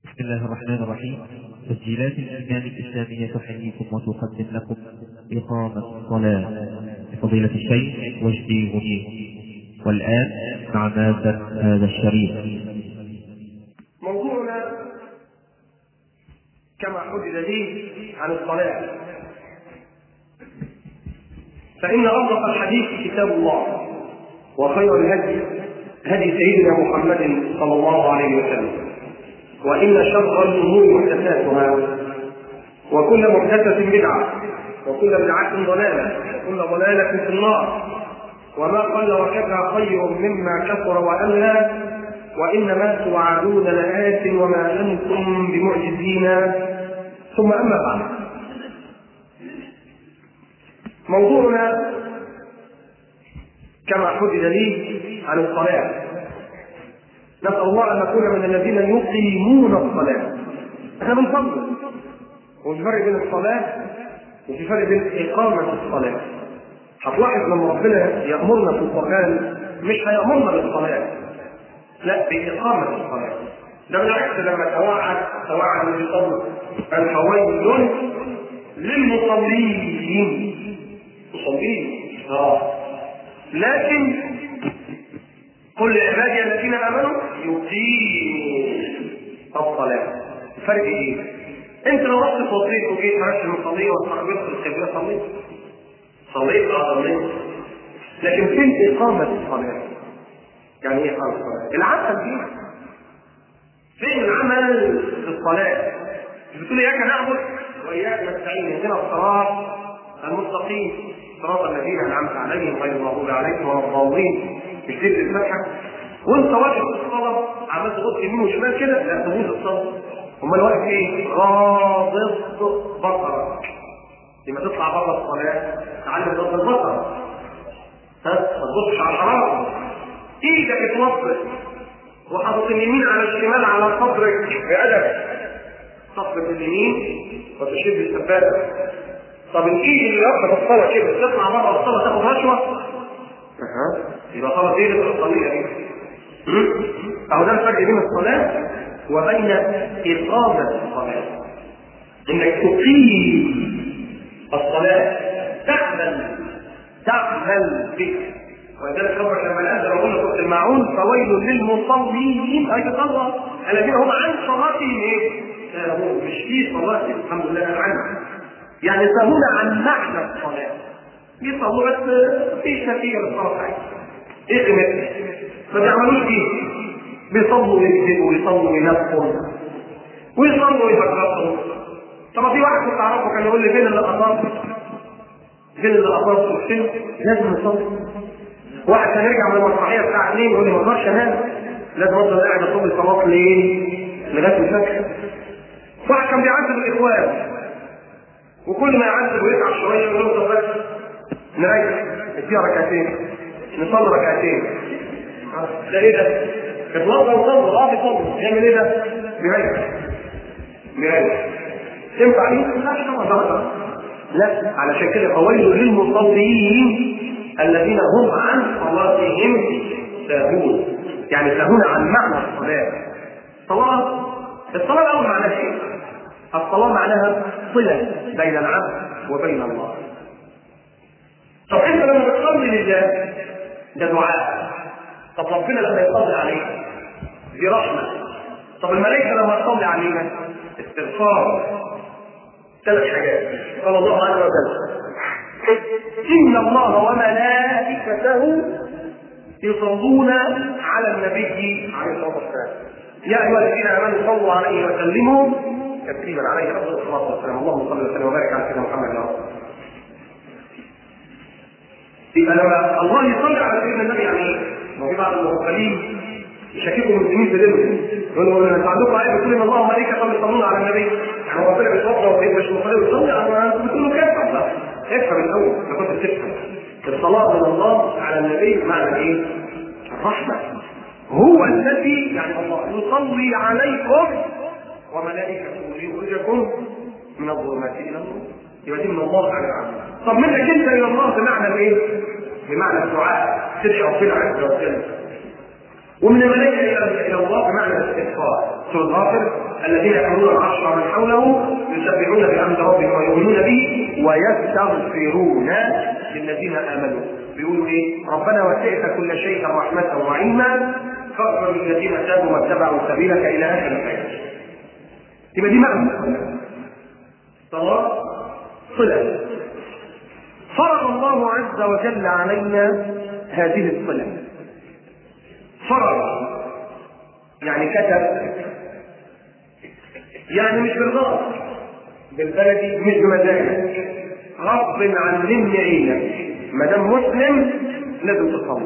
بسم الله الرحمن الرحيم تسجيلات الإيمان الإسلامية تحييكم وتقدم لكم إقامة الصلاة لفضيلة الشيخ وجدي منير والآن مع مادة هذا الشريف موضوعنا كما حدد لي عن الصلاة فإن أصدق الحديث كتاب الله وخير الهدي هدي سيدنا محمد صلى الله عليه وسلم وإن شر الأمور محدثاتها وكل محدثة بدعة وكل بدعة ضلالة وكل ضلالة في النار وما قل وكفى خير مما كثر وألى وإنما توعدون لآت وما أنتم بمعجزين ثم أما بعد موضوعنا كما حدد لي عن الصلاة نسأل الله أن نكون من الذين يقيمون الصلاة احنا بنصلي وفي فرق بين الصلاة وفي فرق بين إقامة الصلاة هتلاحظ لما ربنا يأمرنا في القرآن مش هيأمرنا بالصلاة لا بإقامة الصلاة ده بالعكس لما توعد توعد بالصبر الفويل للمصلين مصلين اه لكن كل عبادي الذين امنوا يقيموا الصلاه الفرق ايه؟ انت لو رحت صليت وجيت فرشت المصليه واستقبلت القبله صليت صليت اه صليت لكن فين اقامه الصلاه؟ يعني ايه اقامه الصلاه؟ العمل فيها فين العمل في الصلاه؟ مش بتقول اياك نعبد واياك نستعين اهدنا الصراط المستقيم صراط الذين انعمت عليهم غير المغضوب عليهم ولا الضالين مش دي الفاتحه وانت واقف في الصلاه عمال تبص يمين وشمال كده لا تبوظ الصلاه امال واقف ايه؟ غاضب بصرك لما تطلع بره الصلاه تعلم ضد البصر ها ما تبصش على الحرام ايدك اتوصل وحاطط اليمين على الشمال على صدرك بأدب تصبر باليمين وتشد السبابه طب الايد اللي واقفه في الصلاه كده تطلع بره الصلاه تاخد رشوه اها يبقى خلاص ايه اللي الصلاه دي اهو ده الفرق بين الصلاه وبين اقامه الصلاه انك تقيم الصلاه تعمل تعمل بك ولذلك ربك لما انزل وقلنا سوره الماعون فويل للمصلين اي تصلى الذين هم عن صلاتهم ايه؟ ساهون مش في صلاتهم الحمد لله عنها يعني ساهون عن معنى الصلاه يصلوا بس في نتيجه للصلاه بتاعتهم ايه قيمتها؟ ما بيعملوش فيه بيصلوا ويكذبوا ويصلوا وينفقوا ويصلوا ويفكروا طب في واحد كنت اعرفه كان يقول لي فين اللي قصرت؟ فين اللي قصرت؟ فين؟ لازم نصلي واحد كان يرجع من المسرحيه الساعه 2 يقول لي ما اقدرش انام لازم افضل قاعد اصلي صلاه ليه؟ لغايه الفجر واحد كان بيعذب الاخوان وكل ما يعذب ويتعب شويه يقول له طب بس نريح اديها ركعتين نصلي ركعتين ده ايه ده؟ اتوضى وصلى اه بيصلي يعمل ايه ده؟ بيريح بيريح تنفع دي؟ لا طبعا ده لا علشان كده فويل للمصلين الذين هم عن صلاتهم ساهون يعني ساهون عن معنى الصلاة الصلاة الصلاة أول معناها إيه؟ الصلاة معناها صلة بين العبد وبين الله طب أنت لما بتصلي لله ده دعاء طب ربنا لما يصلي عليك دي رحمة طب الملائكة لما تصلي علينا استغفار ثلاث حاجات قال الله عز وجل إن الله وملائكته يصلون على النبي عليه الصلاة والسلام يا أيها الذين آمنوا صلوا عليه وسلموا تسليما عليه أفضل الصلاة والسلام اللهم صل وسلم وبارك على سيدنا محمد يا رب يبقى لما الله يصلي على سيدنا النبي يعني ايه؟ ما في بعض المغفلين يشككوا المسلمين في دينهم يقولوا انت عندكم آية بتقول ان الله وملائكته يصلون على النبي يعني هو طلع بيتوضا ومش مصلي ويصلي على بتقولوا كيف افهم افهم الاول ما كنت تفهم الصلاة من الله على النبي معنى ايه؟ الرحمة هو الذي يعني الله يصلي عليكم وملائكته ليخرجكم من الظلمات الى النور يبقى دي من الله على العالم طب منك انت الى الله بمعنى ايه؟ بمعنى الدعاء تدعي ربنا عز وجل ومن الملائكة إلى إلى الله بمعنى الاستغفار سورة غافر الذين يحملون العرش ومن حوله يسبحون بحمد ربهم ويؤمنون به ويستغفرون للذين آمنوا بيقولوا إيه؟ ربنا وسعت كل شيء رحمة وعلما فاغفر للذين تابوا واتبعوا سبيلك إلى آخر الآية. يبقى دي معنى صلاة صلة فرض الله عز وجل علينا هذه الصلة فرض يعني كتب يعني مش بالغلط بالبلدي مش بمزاجك غصب عن من عينك ما دام مسلم لازم تصلي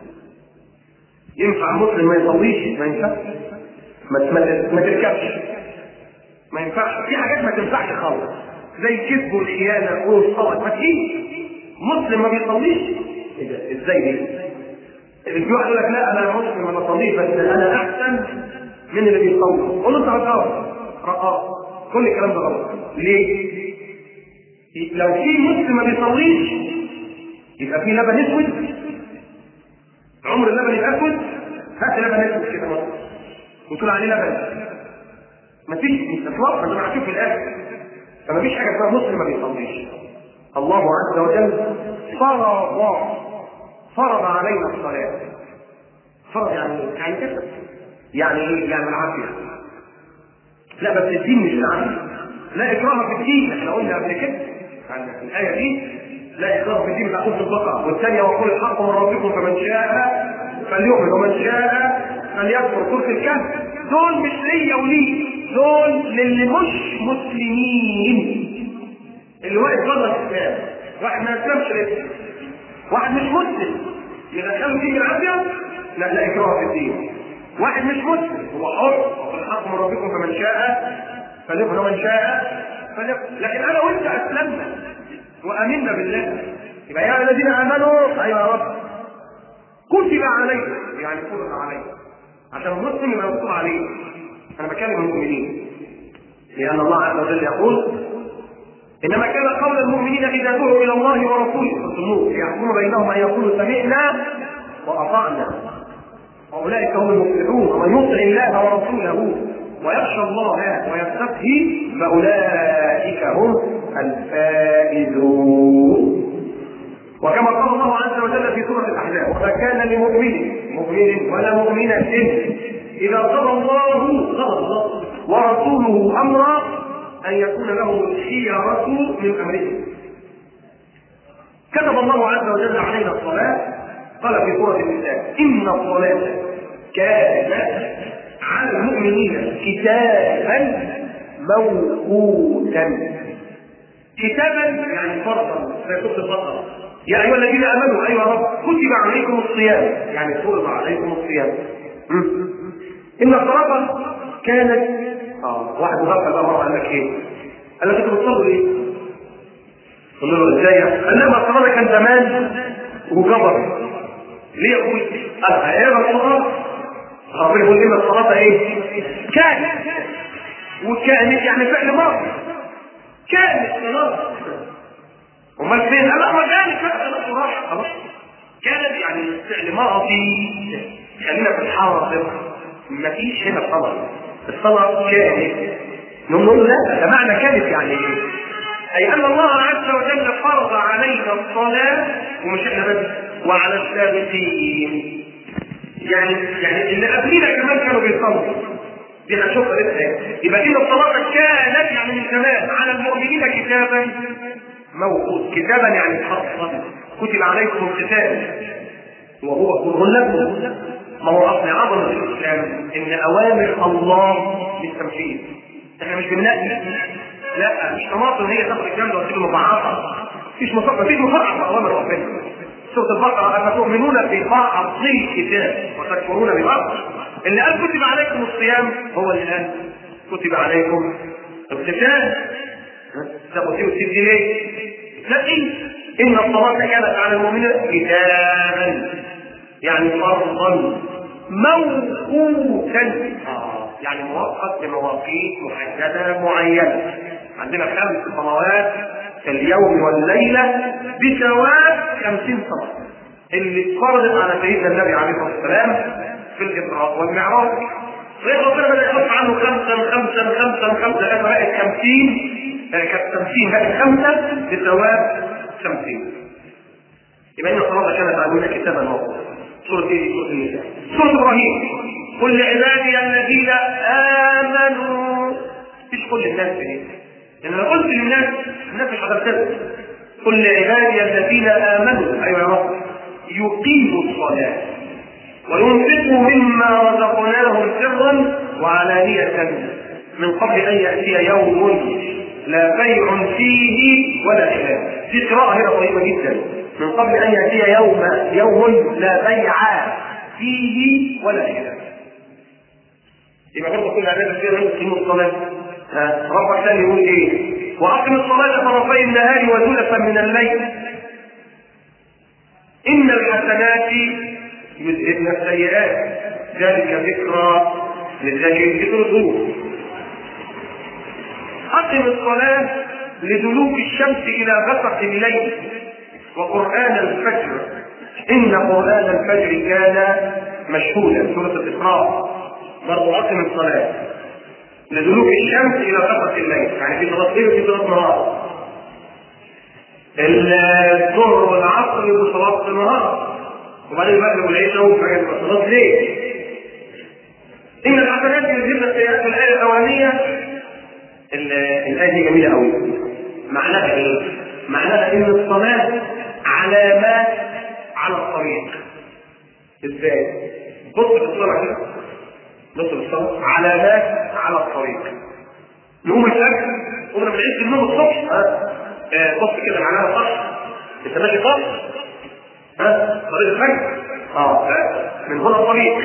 ينفع مسلم ما يصليش ما ينفعش ما ما ما تركبش ما ينفعش في حاجات ما تنفعش خالص زي الكذب والخيانه والصلاه ما تجيش مسلم ما بيصليش ايه ده ازاي دي؟ في واحد يقول لك لا انا مسلم ما بصليش بس انا احسن من اللي بيصلي قول له انت رقاص رقاص كل الكلام ده غلط ليه؟ لو في مسلم ما بيصليش يبقى في لبن اسود عمر اللبن الاسود هات لبن اسود كده مصر وتقول عليه لبن مفيش اطلاقا انت هتشوف في الاخر فمفيش حاجه اسمها مسلم ما بيصليش الله عز وجل فرض فرض علينا الصلاه فرض يعني يعني كده يعني ايه؟ يعني العافيه لا بس الدين مش العافيه لا اكراه في الدين احنا قلنا قبل كده عن الايه دي لا اكراه في الدين بتاع سوره البقره والثانيه وقل الحق من ربكم فمن شاء فليؤمن ومن شاء فليكفر سوره الكهف دول مش ليا وليك دول للي مش مسلمين اللي واقف بره الاسلام واحد ما يسلمش لسه واحد مش مسلم يدخله فيه بالعافيه لا لا اكراه في الدين واحد مش مسلم هو حر وقل الحق من ربكم فمن شاء فليؤمن ومن شاء فليكفر لكن انا وانت اسلمنا وامنا بالله يبقى يا الذين امنوا ايوه يا رب كتب عليكم يعني فرض عليكم عشان المسلم يبقى مكتوب عليه انا بكلم المؤمنين لان الله عز وجل يقول انما كان قول المؤمنين اذا دعوا الى الله ورسوله فالصنوع يحكم بينهم ان يقولوا سمعنا واطعنا واولئك هم المفلحون ومن يطع الله ورسوله ويخشى الله ويتقه فاولئك هم الفائزون وكما قال الله عز وجل في سوره الاحزاب وما كان لمؤمن مؤمن ولا مؤمنه اذا قضى الله قضى ورسوله امرا ان يكون له الخيره من امره كتب الله عز وجل علينا الصلاه قال في سوره النساء ان الصلاه كانت على المؤمنين كتابا موقوتا كتابا يعني فرضا زي سوره البقره يا ايها الذين امنوا ايها رب كتب عليكم الصيام يعني فرض عليكم الصيام ان الصلاه كانت اه واحد مغفل بقى مره قال لك ايه؟ قال لك انتوا بتصلوا ليه؟ قلنا له ازاي؟ قال لما الصلاه كان زمان وجبر ليه يقول؟ قال ايام الصلاه ربنا يقول ان الصلاه ايه؟ كانت وكانت يعني فعل ماضي كانت خلاص امال فين؟ قال لا ما كانت خلاص راح خلاص كانت يعني فعل ماضي خلينا في الحاضر مفيش هنا صلاه الصلاه كانت نقول لا ده معنى كانت يعني ايه؟ اي ان الله عز وجل فرض علينا الصلاه ومش احنا بس وعلى السابقين يعني يعني اللي قبلنا كمان كانوا بيصلوا دي هنشوفها لسه يبقى ان الصلاه كانت يعني من زمان على المؤمنين كتابا موجود كتابا يعني خاصة كتب عليكم القتال وهو كره لكم ما هو اصل عظمه الاسلام ان اوامر الله للتنفيذ احنا مش بننقي لا مش طماطم هي تاخد الكلام ده وتجيب مبعثه مفيش مصاب مفيش مفرع في اوامر ربنا سوره البقره افتؤمنون ببعض الكتاب وتكفرون ببعض اللي قال كتب عليكم الصيام هو اللي قال كتب عليكم القتال طب وتسيب السيب دي ليه؟ لكن ان الصلاه كانت على المؤمنين كتابا يعني فرضا موقوتا آه. يعني موقت بمواقيت محدده معينه عندنا خمس صلوات في اليوم والليله بثواب خمسين صلاه اللي اتفرضت على سيدنا النبي عليه الصلاه والسلام في الإسراء والمعراج غير ربنا بدأ يحط عنه خمسا خمسا خمسا خمسا لغاية ما بقت 50 كانت 50 بقت خمسة بثواب 50 يبقى إن الصلاة كانت عندنا كتابا موقوفا سورة ايه؟ سورة النساء سورة إبراهيم قل لعبادي الذين آمنوا مش كل الناس ايه؟ لأن لو قلت للناس الناس مش هتلتزم قل لعبادي الذين آمنوا أيها يا رب يقيموا الصلاة وينفقوا مما رزقناهم سرا وعلانية من قبل أن يأتي يوم لا بيع فيه ولا خلاف في قراءة هنا طيبة جدا من قبل أن يأتي يوم يوم لا بيع فيه ولا خلاف يبقى برضه كل عبادة فيها يقيموا الصلاة ربك ثاني يقول ايه؟ وأقم الصلاة طرفي النهار وزلفا من الليل إن الحسنات يذهبن السيئات ذلك ذكرى للذاكرين ذكر الظروف أقم الصلاة لدلوك الشمس إلى غسق الليل وقرآن الفجر إن قرآن الفجر كان مشهودا سورة الإسراء برضو أقم الصلاة لدلوك الشمس إلى غسق الليل يعني في صلاة ليل وفي صلاة نهار الظهر والعصر يبقوا صلاة النهار وبعدين المغرب والعشاء والفجر يبقى صلاة ليل إن الحسنات يذهبن السيئات الآية الأولانية الآية دي جميلة أوي معناها إيه؟ معناها إن الصلاة علامات على الطريق إزاي؟ بص في الصلاة كده بص في الصلاة علامات على الطريق نقوم الفجر قمنا بنعيش النوم الصبح ها آه، بص كده معناها صح انت ماشي صح ها طريق الفجر اه لا. من هنا الطريق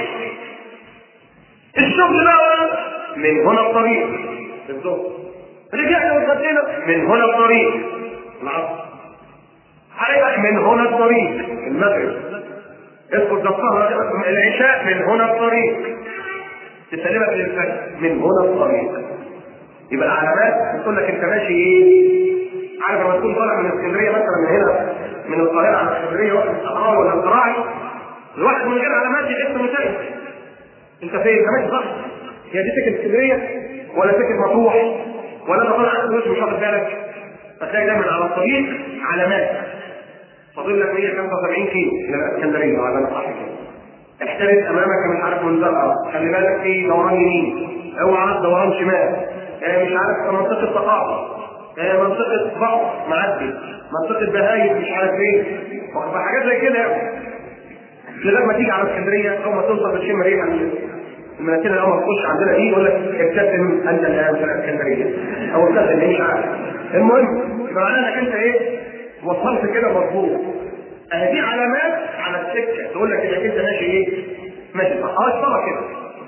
الشغل بقى من هنا الطريق بالظبط رجعنا واتغدينا من هنا الطريق العصر هيبقى من هنا الطريق المغرب اذكر ضبطها العشاء من هنا الطريق تسلمك للفجر من هنا الطريق يبقى العلامات بتقول لك انت ماشي ايه عارف لما تكون طالع من اسكندريه مثلا من هنا من القاهره على اسكندريه واحد الصحراوي ولا الزراعي الواحد من غير علامات يحس انه تايه انت فين؟ انت ماشي صح هي دي سكه اسكندريه ولا سكه مطروح ولا انت طالع على مش واخد بالك هتلاقي دايما على الطريق علامات فاضل لك 175 كيلو الى الاسكندريه ولا انا صح كده احترس امامك مش عارف منزلقه خلي بالك في دوران يمين اوعى دوران شمال اه مش عارف منطقه ثقافه اه منطقه بحر معدي منطقه بهايم مش عارف ايه حاجات زي كده يعني لغايه ما تيجي على اسكندريه اول ما توصل بتشم ريحه المناكير اول ما تخش عندنا دي يقول لك ابتسم انت الان في الاسكندريه او ابتسم مش عارف المهم يبقى معناها انك انت ايه وصلت كده مظبوط اهي دي علامات على السكه تقول لك انك انت ماشي ايه ماشي صح اه الصلاه كده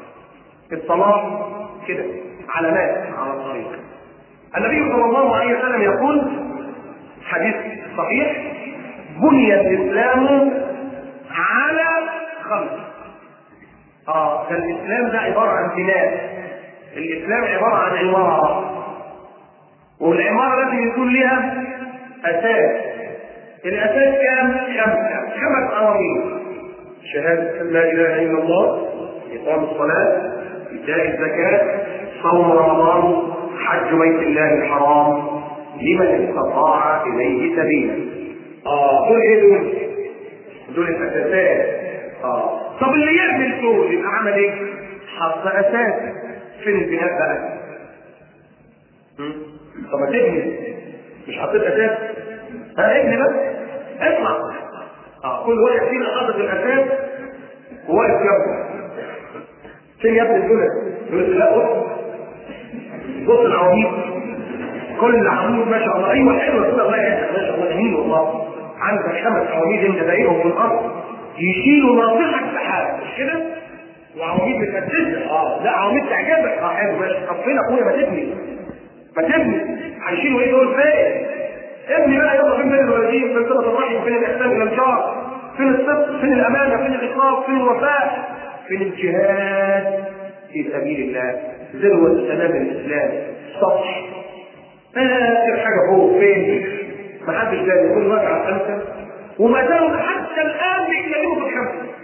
الصلاه كده علامات على الطريق النبي صلى الله عليه وسلم يقول حديث صحيح بني الاسلام على خمس اه فالاسلام ده عباره عن بناء الاسلام عباره عن عماره والعماره لازم يكون لها اساس الاساس كام خمسه خمس اوامر شهاده ان لا اله الا الله اقام الصلاه ايتاء الزكاه صوم رمضان حج بيت الله الحرام لمن استطاع اليه سبيلا اه دول ايه دول؟ دول الاساسات اه طب اللي يعمل دول يبقى عمل ايه؟ حط اساس فين البناء بقى؟ طب ما تبني مش حطيت اساس؟ ها ابني بس اطلع اه كل واحد فينا حاطط الاساس وواقف جنبه فين يا ابني الدنيا؟ يقول لا بص بص العواميد كل عمود ما شاء الله ايوه حلوه كده الله يعزك ما شاء الله جميل والله عندك خمس عواميد انت لاقيهم في الارض يشيلوا ناطحه السحاب مش كده؟ وعواميد متأسسة اه لا عواميد تعجبك اه حلو ماشي طب فين اخويا ما تبني ما تبني هيشيلوا ايه دول فين؟ ابني بقى يلا فين بين الوالدين فين صلة الرحم فين الاحسان الى الجار فين الصدق فين الامانة فين الاخلاص فين الوفاء فين الجهاد في سبيل الله ذروة سلام الاسلام سطح اخر حاجة فوق فين؟ ما حدش ده يقول راجع على الخمسة وما زالوا حتى الان بيتكلموا في الخمسة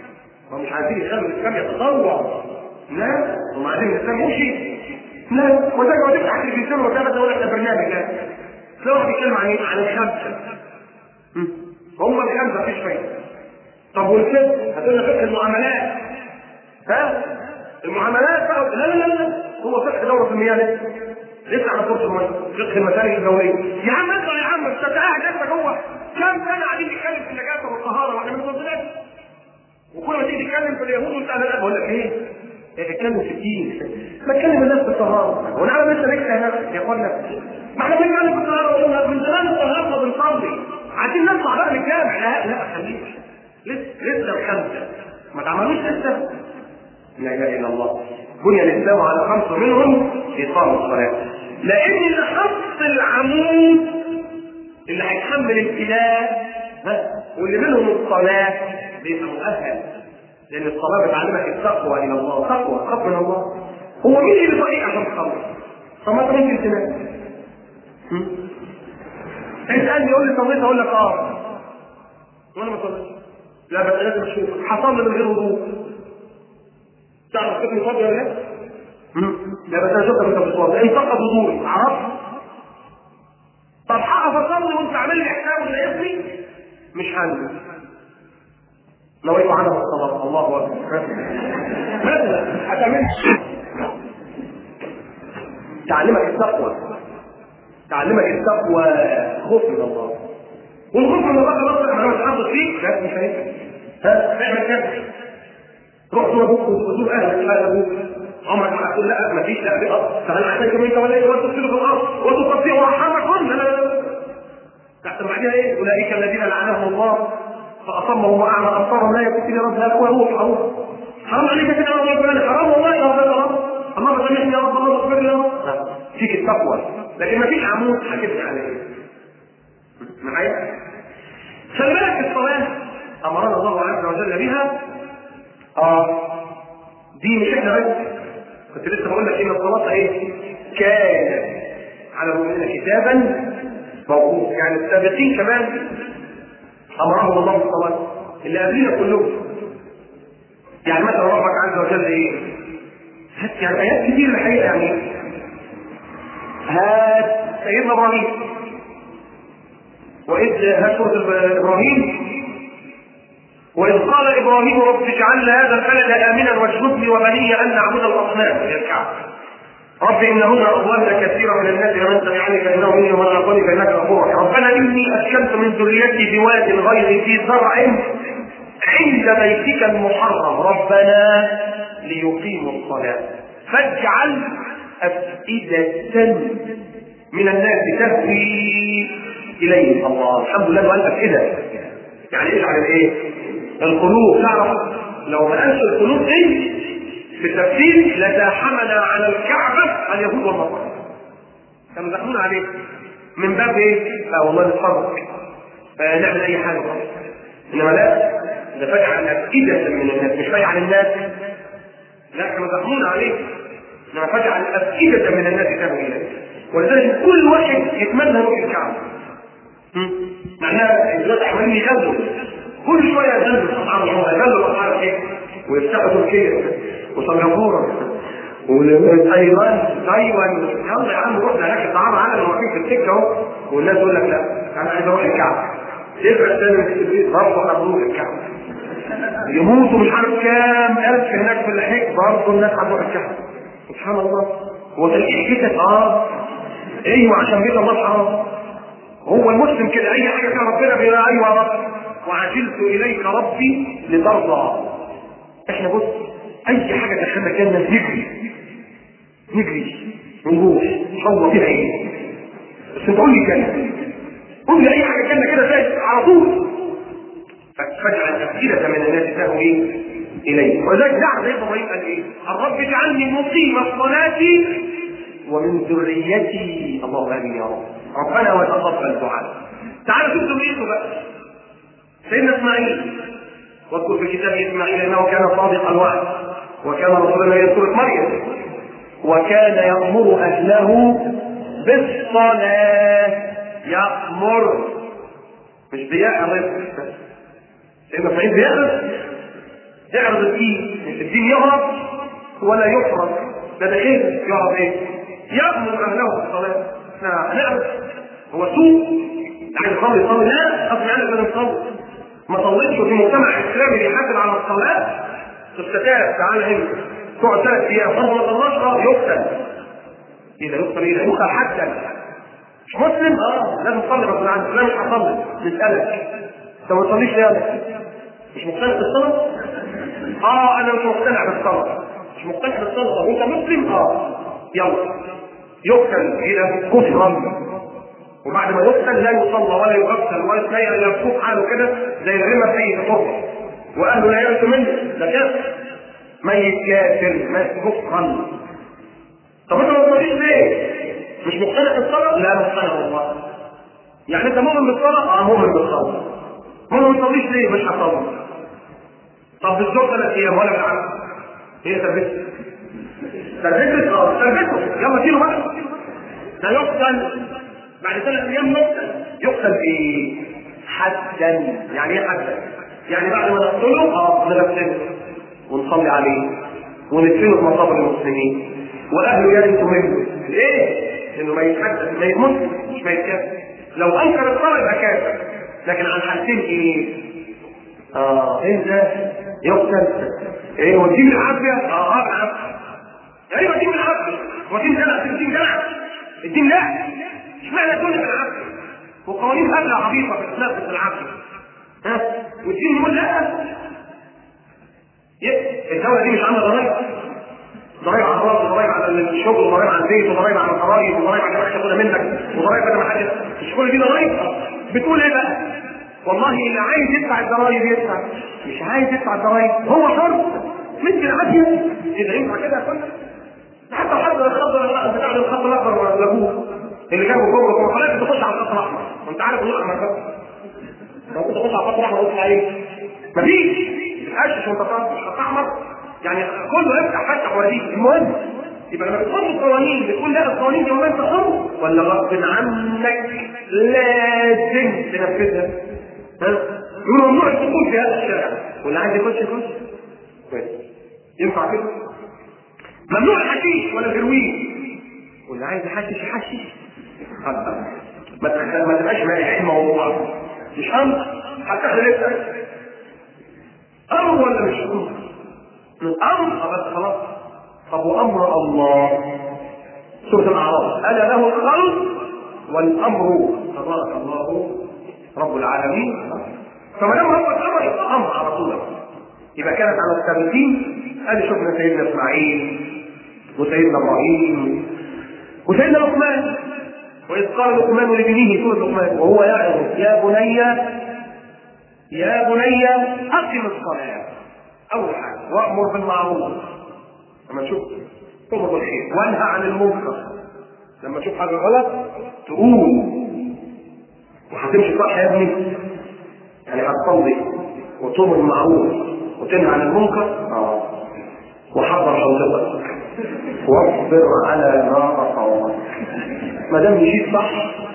هم مش عايزين يخلوا الاسلام يتطور لا هم عايزين الاسلام يمشي لا وده لو تفتح التلفزيون وكذا تقول لك ده برنامج لا تلاقي واحد بيتكلم عن ايه؟ عن الخمسه م. هم الخمسه مفيش فايده طب والفقه هتقول لك فقه المعاملات ها المعاملات بقى لا لا لا لا هو فقه دوره المياه لسه لسه على كورس الميه فقه المسالك الدوليه يا عم اطلع يا عم انت قاعد لسه جوه كم سنه قاعدين نتكلم في النجاسه والطهاره واحنا ما بنفضلش وكل ما تيجي تتكلم في اليهود وانت انا بقول لك ايه؟ اتكلم في الدين ما تكلم الناس في الطهاره ونعمل لسه لسه هنا يا اخوانا ما احنا بنتكلم في الطهاره وقلنا من زمان الطهاره بنصلي عايزين نطلع بقى للجامع لا لا خليك لسه لسه الخمسه ما تعملوش لسه لا اله الا الله بني الاسلام على خمس منهم اقام الصلاه لان اللي حط العمود اللي هيتحمل الابتلاء ها واللي منهم الصلاه بيبقى مؤهل لان الصلاه بتعلمك التقوى الى الله تقوى خوف من الله هو مين اللي طريق عشان تصلي؟ طب ما انت ممكن تنام اسالني يقول لي صليت اقول لك اه وانا ما صليتش لا بس لازم اشوف حصل لي من غير وضوء تعرف كيف نصلي ولا لا؟ لا بس انا شفتك انت بتصلي انتقد وضوءي عرفت؟ طب هقف اصلي وانت عامل لي حساب ولا يسري؟ مش هنزل نويت عنه الصلاة الله أكبر مثلا هتعمل تعلمك التقوى تعلمك التقوى خوف من الله والخوف من الله خلاص انا مش حاطط فيك لا مش هينفع ها اعمل كذا روح زور ابوك وزور اهلك لا ابوك عمرك ما هتقول لا ما فيش لا بقى طب انا عشان كمان ولا ايه وانت تصير في الارض وتقطيع ورحمكم لا لا لا تحت بعدها ايه اولئك الذين لعنهم الله فاصمهم واعمى ابصارهم لا يكفي رب لا هو هو حرام حرام عليك كده يا رب فلان حرام والله يا رب يا رب اللهم سامحني يا رب اللهم اغفر لي يا رب فيك التقوى لكن ما فيش عمود هتبني عليه معايا خلي بالك الصلاه امرنا الله عز وجل بها اه دي مش احنا بس كنت لسه بقول لك ان الصلاه ايه كان على المؤمنين كتابا موقوف يعني السابقين كمان امرهم الله بالصلاه اللي قبلنا كلهم يعني مثلا ربك عز وجل ايه هات يعني ايات كتير الحقيقه يعني هات سيدنا ابراهيم واذ هات سوره ابراهيم وإذ قال إبراهيم رب اجعل هذا البلد آمنا واجنبني وبني أن نعبد الأصنام هي الكعبة رب إنهن أضللن كثيرا من الناس ومن تبعني فإنه مني ومن عصاني فإنك غفور ربنا إني أسكنت من ذريتي بواد غير ذي زرع عند بيتك المحرم ربنا ليقيموا الصلاة فاجعل أفئدة من الناس تهوي إليه الله الحمد لله وأنت أفئدة يعني اجعل الايه؟ القلوب تعرف لو ما قالش القلوب دي في التفسير لزاحمنا على الكعبة اليهود والنصارى كانوا زحمون عليه من باب ايه؟ لا والله نتفرج آه نعمل اي حاجه خالص انما لا ده فجعل افئدة من الناس مش فجعل الناس لا كانوا زحمون عليه انما فجعل افئدة من الناس كانوا اليه ولذلك كل واحد يتمنى يروح الكعبة معناها دلوقتي عمالين يغزوا كل شويه يغزوا اسعار العمله يغزوا اسعار ايه؟ ويفتحوا تركيا وسنغافوره وتايوان تايوان يلا يا عم روح هناك الطعام عالم واقفين في السكه اهو والناس تقول لك لا انا عايز اروح الكعبه تبقى تاني في البيت برضه هتروح الكعبه يموتوا مش عارف كام الف هناك في الحج برضه الناس هتروح الكعبه سبحان الله هو تلقيتك اه ايوه عشان بيت الله حرام هو المسلم كده اي حاجه فيها ربنا بيقول ايوه يا رب وعجلت اليك ربي لترضى احنا بص اي حاجه دخلنا كنا نجري نجري ونروح نصور فيها ايه بس تقول لي كده قول لي اي حاجه كنا كده زي على طول فاجعل افئده من الناس تهوي اليه ولذلك دع زي ابراهيم قال ايه الرب اجعلني مقيم الصلاه ومن ذريتي اللهم امين يا رب ربنا وتقبل دعاء تعالوا شوف ذريته بقى سيدنا اسماعيل واذكر في كتاب اسماعيل انه كان صادق الوعد وكان رسولا الى سوره مريم وكان يامر اهله بالصلاه يامر مش بيأمر سيدنا اسماعيل بيأمر اعرض الدين الدين يهرب ولا يحرم ده ده ايه يهرب ايه يأمر اهله بالصلاه احنا هنعرف هو سوء عايز يصلي يصلي لا اصل عنك بدل نصلي ما صليتش في مجتمع اسلامي بيحاسب على الصلاه تستتاب تعالى هنا تقعد ثلاث ايام برضه ما صلاش اه يقتل اذا يقتل اذا يقتل حتى مش مسلم اه لازم تصلي غصب عنك لا مش هصلي نسالك انت ما تصليش ليه مش مقتنع بالصلاه اه انا مش مقتنع بالصلاه مش مقتنع بالصلاه وانت مسلم اه يلا يقتل الى كفرا وبعد ما يقتل لا يصلى ولا يغسل ولا يتنيل الا يفوق حاله كده زي الرمى في التربه واهله لا يأتوا منه ده كافر ميت كافر مات كفرا طب انت ما تصليش ليه؟ مش مقتنع بالصلاه؟ لا مقتنع والله يعني انت مؤمن بالصلاه؟ اه مؤمن بالصلاه ما ما تصليش ليه؟ مش هصلي طب بالزوج ثلاث ايام ولا بالعكس هي ثبتت ثبتت اه ثبته يلا اديله بقى ده يقتل بعد ثلاث ايام يقتل يقتل بايه؟ حدا يعني ايه حدا؟ يعني بعد ما نقتله اه نغسله ونصلي عليه وندفنه في مقابر المسلمين واهله يرثوا منه ليه؟ لانه ما يتحدث ما يموت مش ما يتكافر لو انكر الصلاه يبقى كافر لكن عن حالتين ايه؟ اه ايه ده؟ يقتل ايه وديه بالعافيه؟ اه اه بالعافيه ايوه دين بالعافيه هو دين جدع الدين جدع الدين لا اشمعنى الدنيا بالعافيه وقوانين هبله عبيطه بتتنفذ بالعافيه ها والدين يقول لا الدوله دي مش عامله ضرائب ضرائب على الراس وضرائب على الشغل وضرائب على البيت وضرائب على الضرائب وضرائب على ما تاخدها منك وضرائب بدل ما حد مش كل دي ضرائب بتقول ايه بقى؟ والله اللي عايز يدفع الضرائب يدفع مش عايز يدفع الضرائب هو حر مثل العافيه اذا ينفع كده يا اخوانا حتى حد الخط بتاع الخط الاخضر ولا ابوه اللي جابه جوه جوه خلاص تخش على الخط الاحمر وانت عارف الاحمر ده لو كنت تخش على الخط الاحمر قلت ايه؟ مفيش تتقشش وانت طالع مش خط احمر يعني كله افتح فتح وريك المهم يبقى لما بتحط القوانين بتقول لا القوانين دي وانت حر ولا غصب عنك لازم تنفذها ها؟ يقولوا ممنوع الدخول في هذا الشارع واللي عايز يخش يخش كويس ينفع كده؟ ممنوع الحشيش ولا الهيروين واللي عايز يحشش يحشش ما تخ- ما تبقاش مانع الموضوع مش امر هتاخد اسال امر ولا مش امر؟ الامر آه بس خلاص طب وامر الله سوره الاعراف الا له الخلق والامر تبارك الله رب العالمين فما دام رب الامر يبقى امر على طول يبقى كانت على السابقين ادي شفنا سيدنا اسماعيل وسيدنا ابراهيم وسيدنا لقمان واذ قال لقمان لابنه سوره لقمان وهو يعظ يا بني يا بني اقم الصلاه اول حاجه وامر بالمعروف لما تشوف تؤمر بالخير وانهى عن المنكر لما تشوف حاجه غلط تقول وهتمشي صح يا ابني يعني هتصلي وتؤمر بالمعروف وتنهى عن المنكر اه وحضر شنطتك واصبر على ما اصابك ما دام مشيت صح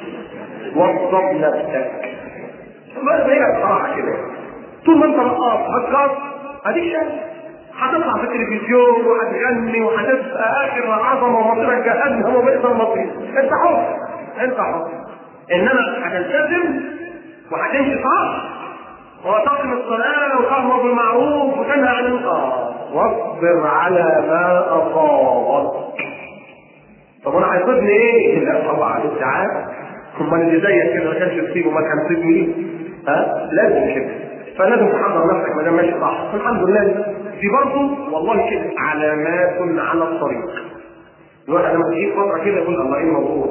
وصب نفسك بس هي بصراحه كده طول ما انت رقاص هتكاس اديك شايف هتطلع في التلفزيون وهتغني وهتبقى اخر عظمه ومصيرك جهنم وبئس المصير انت حر انت حر انما هتلتزم وهتمشي صح وتقم الصلاة وتأمر بالمعروف وتنهى عن المنكر واصبر على ما أصابك طب انا هيصيبني ايه؟ لا طبعا الساعات ثم اللي زيك كده ما كانش يصيبه ما كان يصيبني ها لازم كده فلازم تحضر نفسك ما دام ماشي صح الحمد لله دي برضه والله كده علامات على الطريق الواحد لما تجيب فتره كده يقول الله ايه الموضوع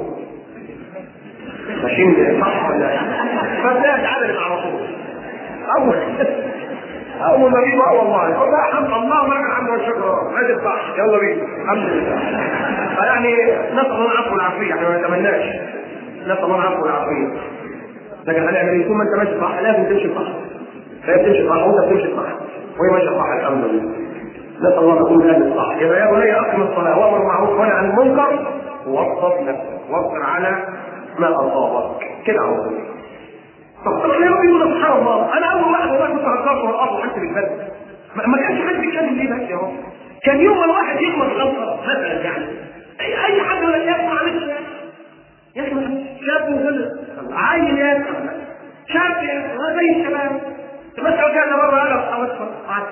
ماشيين صح ولا فتلاقي اتعلم على طول اول اول ما بيجوا والله يقول لا الحمد لله ما كان عنده الشكر هذه صح يلا بينا الحمد لله فيعني نسال الله العفو والعافيه احنا ما نتمناش نسال الله العفو والعافيه لكن هنعمل ايه طول ما انت ماشي صح لازم تمشي صح هي بتمشي صح وانت بتمشي صح وهي ماشيه صح الحمد لله نسال الله ان نكون هذا الصح يبقى يا بني اقم الصلاه وامر بالمعروف ونهى عن المنكر واصبر نفسك واصبر على ما اصابك كده على طول طب طب ليه يقول سبحان الله انا اول واحد والله كنت هكرر والارض وحتى بالبلد ما ما كانش حد بيتكلم ليه بس يا رب كان يوم ما الواحد يغلط غلطه مثلا يعني اي اي حد يقول لك يا اخي معلش يا اخي معلش شاب وغلط عيل يا اخي شاب يا اخي ما زي الشباب بس لو كان مره قال خلاص قعدت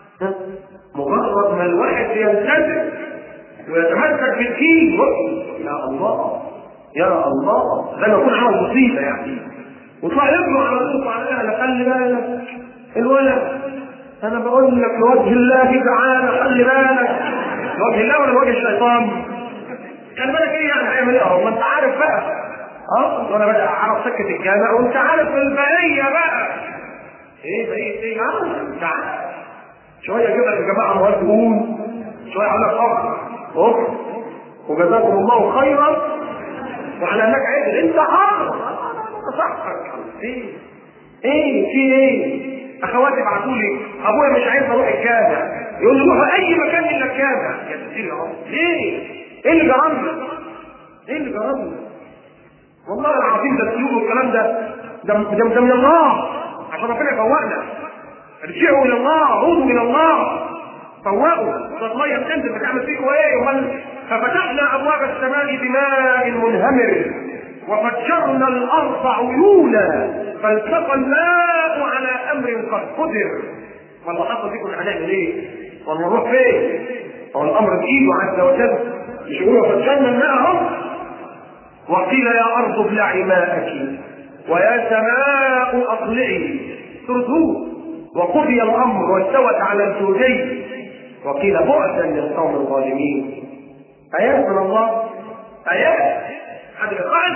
مجرد ما الواحد يلتزم ويتمسك بالدين يا الله يا الله ده انا اكون عامل مصيبه يعني وطلع يبنوا على طول على الاهل خلي بالك الولد انا بقول لك لوجه الله تعالى خلي بالك لوجه الله ولا لوجه الشيطان خلي بالك ايه يعني هيعمل ايه اهو ما انت عارف بقى اه وانا بدأ اعرف سكه الجامع وانت عارف البقيه بقى ايه بقيه ايه اه انت عارف شويه كده الجماعه موافقون شويه على الامر اوف وجزاكم الله خيرا وعلى انك عدل انت حر صحك ايه ايه في ايه اخواتي بعتوا لي ابويا مش عايز اروح الجامع يقول لي روح اي مكان الا الجامع يا كتير يا رب ليه ايه اللي جرمنا ايه اللي جرمنا والله العظيم ده السلوك والكلام ده ده ده, ده من الله عشان ربنا يفوقنا ارجعوا الى الله عودوا الى الله فوقوا الميه بتنزل بتعمل فيكوا ايه امال ففتحنا ابواب السماء بماء منهمر وفجرنا الارض عيونا فالتقى الماء على امر قد قدر والله حصل فيكم هنعمل ايه؟ ولا نروح فين؟ هو الامر بايده عز وجل مش يقولوا فجرنا الماء اهو وقيل يا ارض ابلعي ماءك ويا سماء اقلعي تردوه وقضي الامر واستوت على الزوجين وقيل بعدا للقوم الظالمين ايات من الله ايات حد يقعد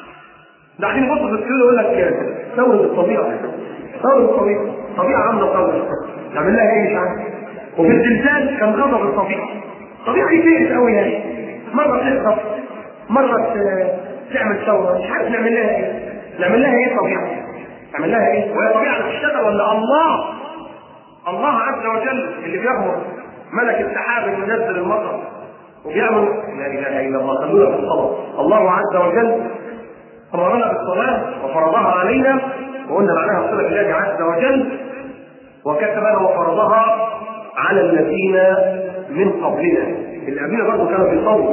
ده عشان يبص في السيول يقول لك ثورة الطبيعة ثورة الطبيعة طبيعة عاملة ثورة نعمل لها ايه مش عارف وفي الزلزال كان غضب الطبيعة الطبيعة كتير قوي يعني مرة تغضب مرة تعمل ثورة مش عارف نعمل لها ايه نعمل لها ايه طبيعة نعمل لها ايه وهي طبيعة بتشتغل ولا الله الله عز وجل اللي بيأمر ملك السحاب انه ينزل المطر وبيعمل لا اله الا الله خلونا في الصلاه الله عز وجل امرنا بالصلاه وفرضها علينا وقلنا معناها صله بالله عز وجل وكتبنا وفرضها على الذين من قبلنا اللي قبلنا برضه كانوا بيصلوا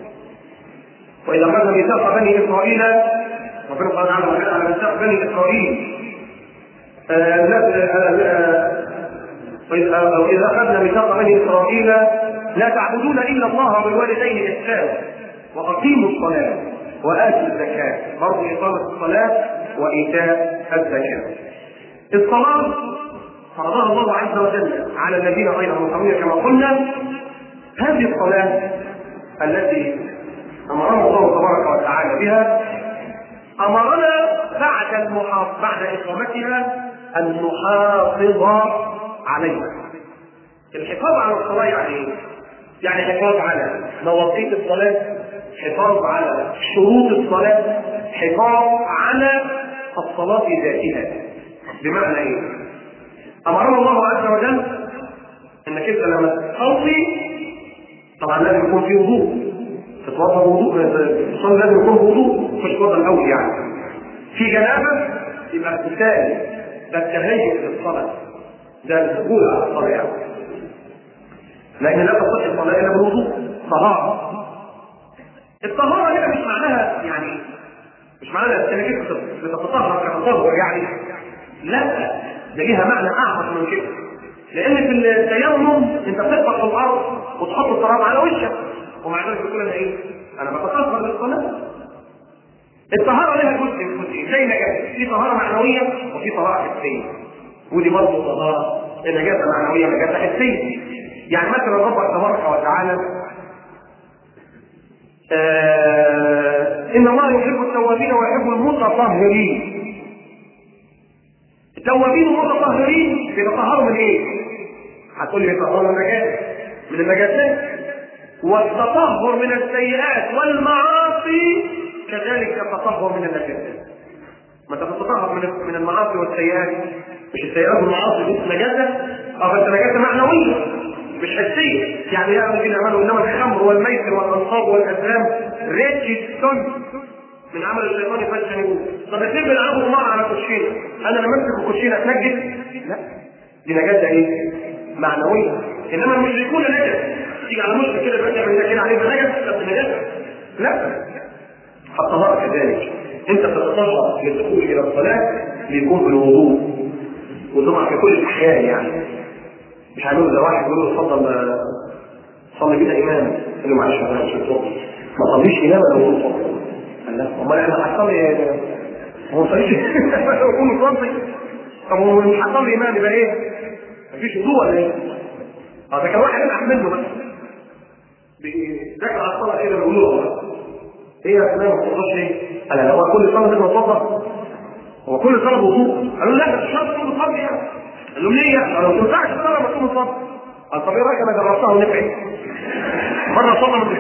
واذا اخذنا ميثاق بني اسرائيل ربنا سبحانه وتعالى وكان على ميثاق بني اسرائيل وإذا أخذنا ميثاق بني إسرائيل لا تعبدون إلا الله وبالوالدين إحسانا وأقيموا الصلاة وآتوا الزكاة برضو إقامة الصلاة وإيتاء الزكاة الصلاة فرضها الله عز وجل على الذين غير المسلمين كما قلنا هذه الصلاة التي أمرنا الله تبارك وتعالى بها أمرنا بعد المحافظة بعد إقامتها أن نحافظ عليها الحفاظ على الصلاة يعني ايه؟ يعني حفاظ على مواقيت الصلاة حفاظ على شروط الصلاة حفاظ على الصلاة ذاتها بمعنى ايه؟ أمرنا الله عز وجل انك انت لما تصلي طبعا لازم يكون في وضوء تتوضا وضوء الصلاة لازم يكون وضوء مش توضا الاول يعني في جنابة يبقى اغتسال ده التهيئ للصلاة ده الدخول على الصلاة يعني. لكن لا تصح الصلاة إلا بالوضوء طهارة الطهارة هنا مش معناها يعني مش معناها انك بتتطهر كتطهر يعني لا ده ليها معنى اعمق من كده لان في التيمم انت بتخبط في الارض وتحط التراب على وشك ومع ذلك بتقول انا ايه؟ انا بتطهر للصلاه الطهاره لها جزء من جزئين زي نجاسه في طهاره معنويه وفي طهاره حسيه ودي برضه طهاره النجاسه معنويه نجاسه حسيه يعني مثلا ربك تبارك وتعالى آه ان الله يحب التوابين ويحب المتطهرين التوابين والمتطهرين بيتطهروا من ايه؟ هتقول لي بيتطهروا من النجاسه من النجاسات والتطهر من السيئات والمعاصي كذلك التطهر من النجاسات ما انت بتتطهر من من المعاصي والسيئات مش السيئات والمعاصي دي نجاسه اه بس نجاسه معنويه مش حسيه يعني يا الذين امنوا انما الخمر والميسر والانصاب والازلام ريجستون من عمل الشيطان فاجتنبوه طب الاثنين بيلعبوا قمار على كوتشينه انا لما امسك الكوتشينه اتنجس لا دي نجاسه ايه؟ معنويه انما المشركون نجس تيجي على مشرك كده تبقى من كده عليه نجس طب نجس لا فالطهاره كذلك انت بتتطهر للدخول الى الصلاه ليكون بالوضوء وطبعا في كل الاحيان يعني مش هنقول ده واحد يقول له اتفضل صلي بينا امام قال له معلش انا مش هتصلي ما صليش امام انا بقول صلي قال لا امال انا هصلي هو ما صليش يكون مصلي طب هو مش هصلي امام يبقى ايه؟ مفيش وضوء ولا ايه؟ اه ده كان واحد انا منه بس ذكر على الصلاه كده بيقول له ايه يا فلان ما تصليش ليه؟ قال لا هو كل صلاه لازم اتوضا هو كل صلاه وضوء قالوا لا بس الشرط تكون مصلي يعني قال له ليه يعني؟ قالوا ما تنفعش الصلاه ما تكون مصلي قال طب ايه رايك انا جربتها ونفعت مره صلى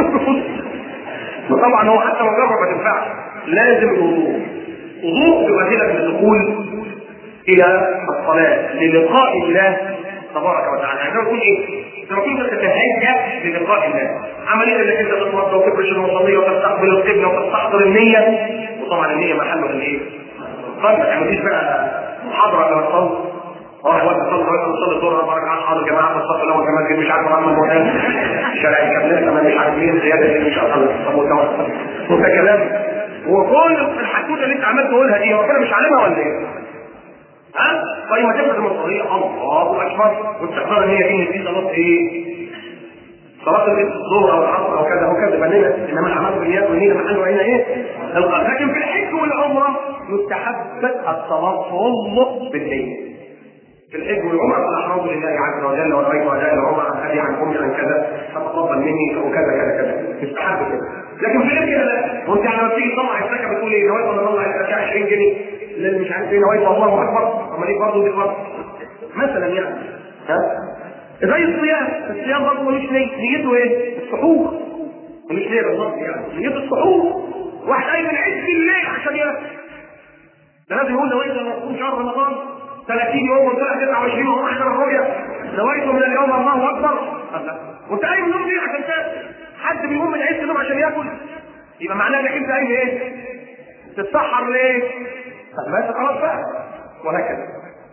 وطبعا هو حتى لو جرب ما تنفعش لازم الوضوء وضوء يؤهلك للدخول الى الصلاه للقاء الله تبارك وتعالى يعني نقول ايه؟ لما كنت تتهيأ للقاء الله عمليه انك انت تتوضا وتفرش المصليه وتستقبل القبله وتستحضر النيه وطبعا النيه محله الايه؟ القلب يعني مفيش بقى محاضره كما تصلي واحد واحد صلى الله صلى الظهر اربع ركعات حاضر جماعه في الصف الاول كمان مش عارف محمد مولانا شارع الكابلات كمان مش عارف مين زياده اللي مش عارف طب وده كلام هو كل الحدوته اللي انت عمال تقولها دي ربنا مش عالمها ولا ايه؟ ها؟ طيب ما تفرض المصرية الله اكبر واستحضار ان هي دي دي صلاه ايه؟ صلاة الظهر او العصر او كذا او كذا فننا انما الاعمال بالنيات والنية محله هنا ايه؟ القلب لكن في الحج والعمرة يستحب التلفظ بالنية في الحج والعمرة الحمد لله عز وجل ورأيت أداء العمرة عن أبي عن أمي عن كذا فتقبل مني وكذا كذا كذا يستحب كده لكن في غير كده لا وانت لما تيجي تطلع الزكاة بتقول ايه نويت ولا طلع الزكاة 20 جنيه اللي مش عارف ايه نويت الله أكبر أما ليه برضه دي فرض مثلا يعني ها زي الصيام الصيام برضه ملوش نية نيته ايه؟ السحور ملوش نية بالظبط يعني نيته السحور واحد قايم من عز الليل عشان ياكل ده لازم يقول نويت ان اصوم شهر رمضان 30 يوم وطلع 29 يوم احسن الرؤيا نويت من اليوم الله اكبر وانت قايم النوم ليه عشان تاكل حد بيقوم من عز النوم عشان ياكل يبقى معناه انك انت قايم ايه؟ تتسحر ليه؟ طب بس خلاص بقى وهكذا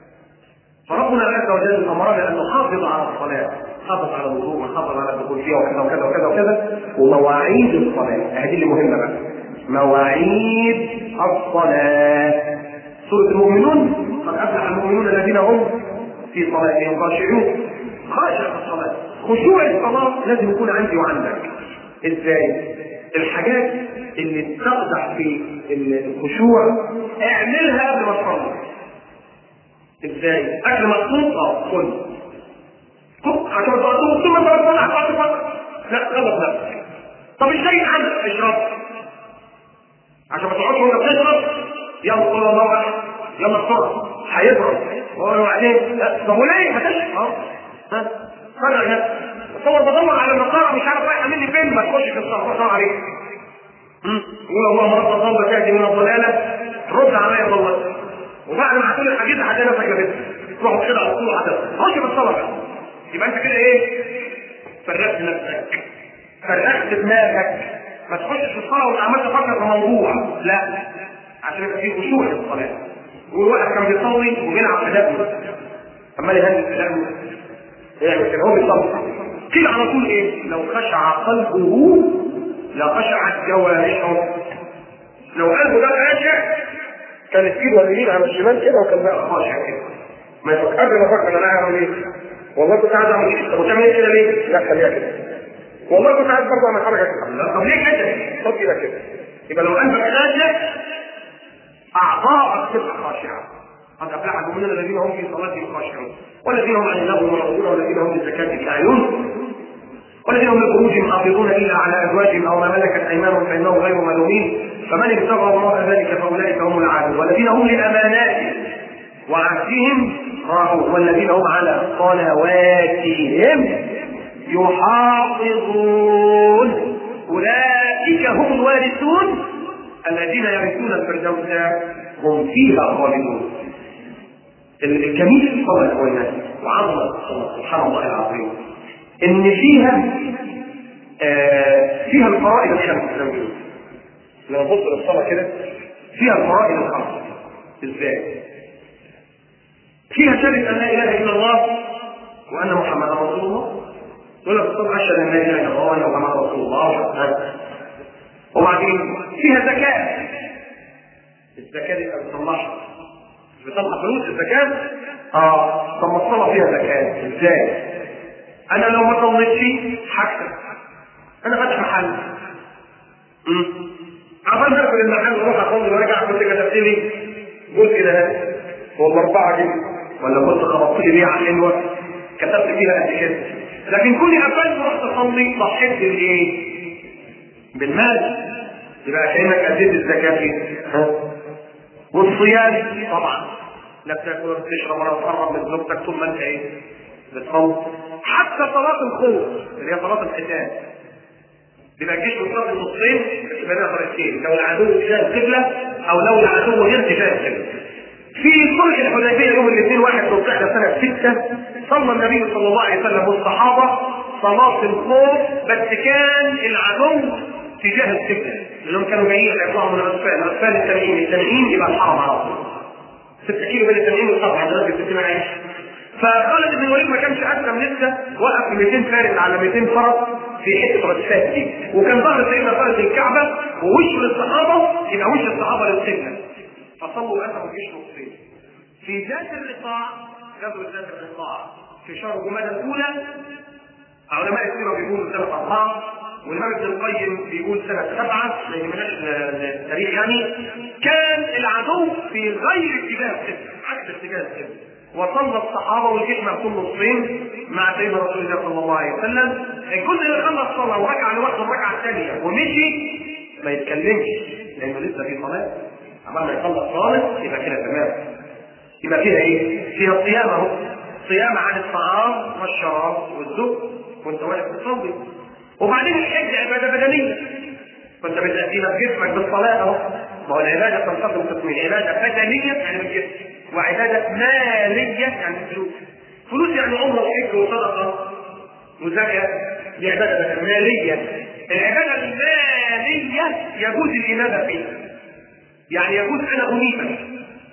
فربنا عز وجل امرنا ان نحافظ على الصلاه نحافظ على الوضوء ونحافظ على الدخول فيها وكذا وكذا وكذا وكذا ومواعيد الصلاه هذه اللي مهمه بقى مواعيد الصلاه سوره المؤمنون قد افلح المؤمنون الذين هم في صلاتهم خاشعون خاشع في الصلاه خشوع الصلاه لازم يكون عندي وعندك ازاي الحاجات اللي تقدح في الخشوع اعملها قبل ما تصلي ازاي اكل مخصوص اه كل خد عشان تقعد ثم تقعد تصلي هتقعد تفكر لا غلط نفسك طب الشاي عندك اشرب عشان ما تقعدش وانت بتشرب يلا قول الله اكبر يلا بسرعه هيضرب وبعدين طب وليه هتشرب اه ها فرق نفسك تصور بدور على النصارى مش عارف رايحه مني فين ما تخش في الصف عليك قول اللهم رب الضاله تاتي من الضلاله رد عليا ضلت وبعد ما هتقول الحديث هتلاقي نفسك لبست تروح كده على طول هتبقى خش في الصلاه يبقى انت كده ايه فرقت نفسك فرقت دماغك ما تخشش في الصلاه وانت عمال تفكر في موضوع لا عشان يبقى فيه خشوع في الصلاه يقول واحد كان بيصلي وبيلعب في دقنه عمال يهدي في دقنه يعمل كده هو بيصلي كده على طول ايه لو خشع قلبه لخشعت جوارحه لو قلبه ده خاشع كانت ايده اليمين على الشمال كده وكان بقى خاشع كده ما يفكر قبل ما افكر انا اعمل ايه والله كنت عايز اعمل ايه طب وتعمل ايه كده ليه؟ لا خليها كده والله كنت عايز برضه اعمل حركه كده لا طب ليه كده؟ حط ايدك كده يبقى لو قلبك خاشع اعضاءك تبقى خاشعه قد افلح المؤمنون الذين هم في صلاتهم خاشعون والذين هم عن اللغو معرضون والذين هم للزكاه فاعلون والذين هم لفروجهم حافظون الا على ازواجهم او ما ملكت ايمانهم فانهم غير ملومين فمن ابتغى وراء ذلك فاولئك هم العادون والذين هم لاماناتهم وعهدهم راعون والذين هم على صلواتهم يحافظون اولئك هم الوارثون الذين يرثون الفردوس هم فيها خالدون الجميل في الصلاه يا اخوانا وعظمه الصلاه سبحان الله العظيم ان فيها آه فيها الفرائض الخمس زي ما بيقولوا لما نبص للصلاه كده فيها الفرائض الخمس ازاي؟ فيها شهاده ان لا اله الا الله وان محمدا رسول الله يقول لك طب اشهد ان لا اله الا الله وان محمدا رسول الله وبعدين فيها زكاه الزكاه دي بتطلعها مش بتطلع فلوس الزكاه اه طب ما الصلاه فيها زكاه ازاي انا لو ما صليتش هكسب انا فاتح محل امم عشان اقفل المحل واروح اصلي وارجع كنت كتبت لي جزء ده والله 4 جنيه ولا كنت خبطت لي بيعه حلوه كتبت فيها قد كده لكن كوني قفلت ورحت اصلي ضحيت بالايه؟ بالمال يبقى كانك اديت الزكاه فيه ها والصيام طبعا لا بتاكل ولا بتشرب ولا تقرب من زوجتك طول ما انت ايه؟ بتصلي حتى صلاه الخوف اللي هي صلاه القتال بيبقى الجيش بيصلي نصين يبقى لها طريقتين لو العدو شاف قبله او لو العدو غير شاف قبله في صلح الحديبيه يوم الاثنين واحد ذو القعده سنه سته صلى النبي صلى الله عليه وسلم والصحابه صلاه الخوف بس كان العدو تجاه القبله لانهم كانوا جايين يطلعوا من غسفان غسفان التنعيم التنعيم يبقى الحرم على طول 6 كيلو بين التنعيم والحرم عند راجل 60 عايش فخالد بن الوليد ما كانش اسلم لسه وقف 200 فارس على 200 فرس في حته غسفان دي وكان ظهر سيدنا خالد الكعبه ووشه للصحابه يبقى وش الصحابه للقبله فصلوا وقسموا الجيش نصين في ذات الرقاع غزوه ذات الرقاع في شهر جمادى الاولى علماء السيره بيقولوا سنه اربعه والامام ابن القيم بيقول سنه سبعه لان مالناش التاريخ يعني كان العدو في غير اتجاه القبله عكس اتجاه القبله وصلى الصحابه والجيش مقسوم نصين مع سيدنا رسول الله صلى الله عليه وسلم الجزء اللي خلص صلاه وركع لوحده الركعه الثانيه ومشي ما يتكلمش لانه لسه في صلاه عمال ما يخلص خالص يبقى كده تمام يبقى فيها ايه؟ فيها صيام اهو صيام عن الطعام والشراب والزهد وانت واقف تصلي وبعدين الحج عباده بدنيه فانت بتأتيها بجسمك بالصلاه اهو ما هو العباده تنقسم قسمين عباده بدنيه يعني بالجسم وعباده ماليه يعني بالفلوس فلوس يعني عمره وحج وصدقه وزكاه دي عباده ماليه العباده الماليه يجوز الانابه فيها يعني يجوز انا انيبك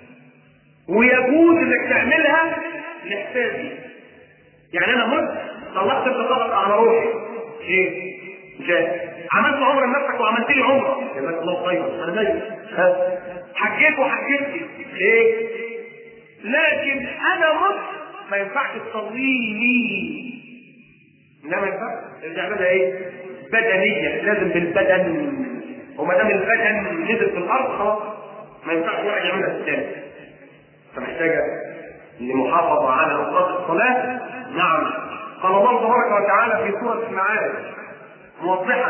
ويجوز انك تعملها لحسابي يعني انا مت طلعت الصدقه على روحي ايه جاء عملت عمره لنفسك وعملت لي عمره جزاك الله خيرا انا ميت ها حجيت وحجيت ليه لكن انا مت ما ينفعش تصلي لي لا ما ينفعش العباده ايه بدنيه لازم بالبدن وما دام البدن نزل في الارض خلاص ما ينفعش واحد يعملها الثاني فمحتاجه لمحافظه على اوقات الصلاه نعم قال الله تبارك وتعالى في سوره المعارج موضحا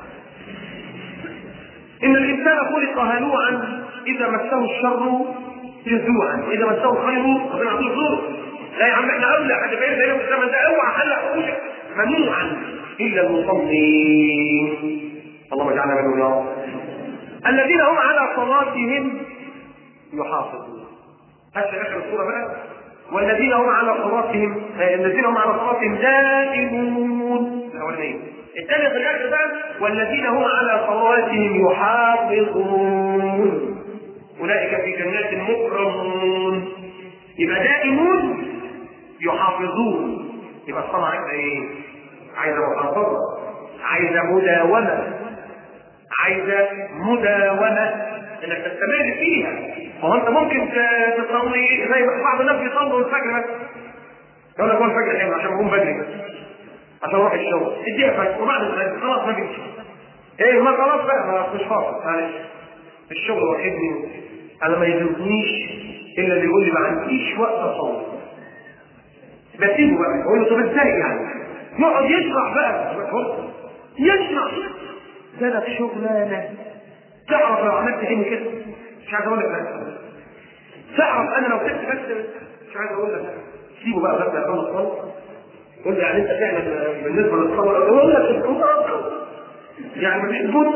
ان الانسان خلق هلوعا اذا مسه الشر جزوعا واذا مسه الخير ربنا يعطيه زور لا يا عم احنا اولى حد فاهم زي في الزمن ده اوعى حلق وجهك ممنوعا الا المصلين اللهم اجعلنا منهم يا رب الذين هم على صلاتهم يحافظون هذا اخر السوره بقى والذين هم على صلاتهم الذين هم على صلاتهم دائمون الاولانيه الثانيه في الاخر بقى والذين هم على صلاتهم يحافظون اولئك في جنات مكرمون يبقى دائمون يحافظون يبقى الصلاه عايزه ايه؟ عايزه محافظه عايزه مداومه عايزه مداومه انك تستمر فيها هو انت ممكن تصلي زي بعض الناس بيصلوا الفجر بس يقول لك هو الفجر حلو عشان بقوم بدري بس عشان اروح الشغل اديها فجر وبعد الفجر خلاص ما بيمشي ايه ما خلاص بقى ما مش فاضي معلش الشغل واخدني انا ما يزودنيش الا اللي يقول لي ما عنديش وقت اصلي بسيبه بقى اقول له طب ازاي يعني يقعد يشرح بقى يشرح ده انا في شغلانه تعرف لو عملت ايه كده مش عايز اقول لك لا تعرف انا لو كنت بس مش عايز اقول لك سيبه بقى بس يخلص خالص قول لي يعني انت فعلا بالنسبه للصبر اقول لك الصبر يعني مش بص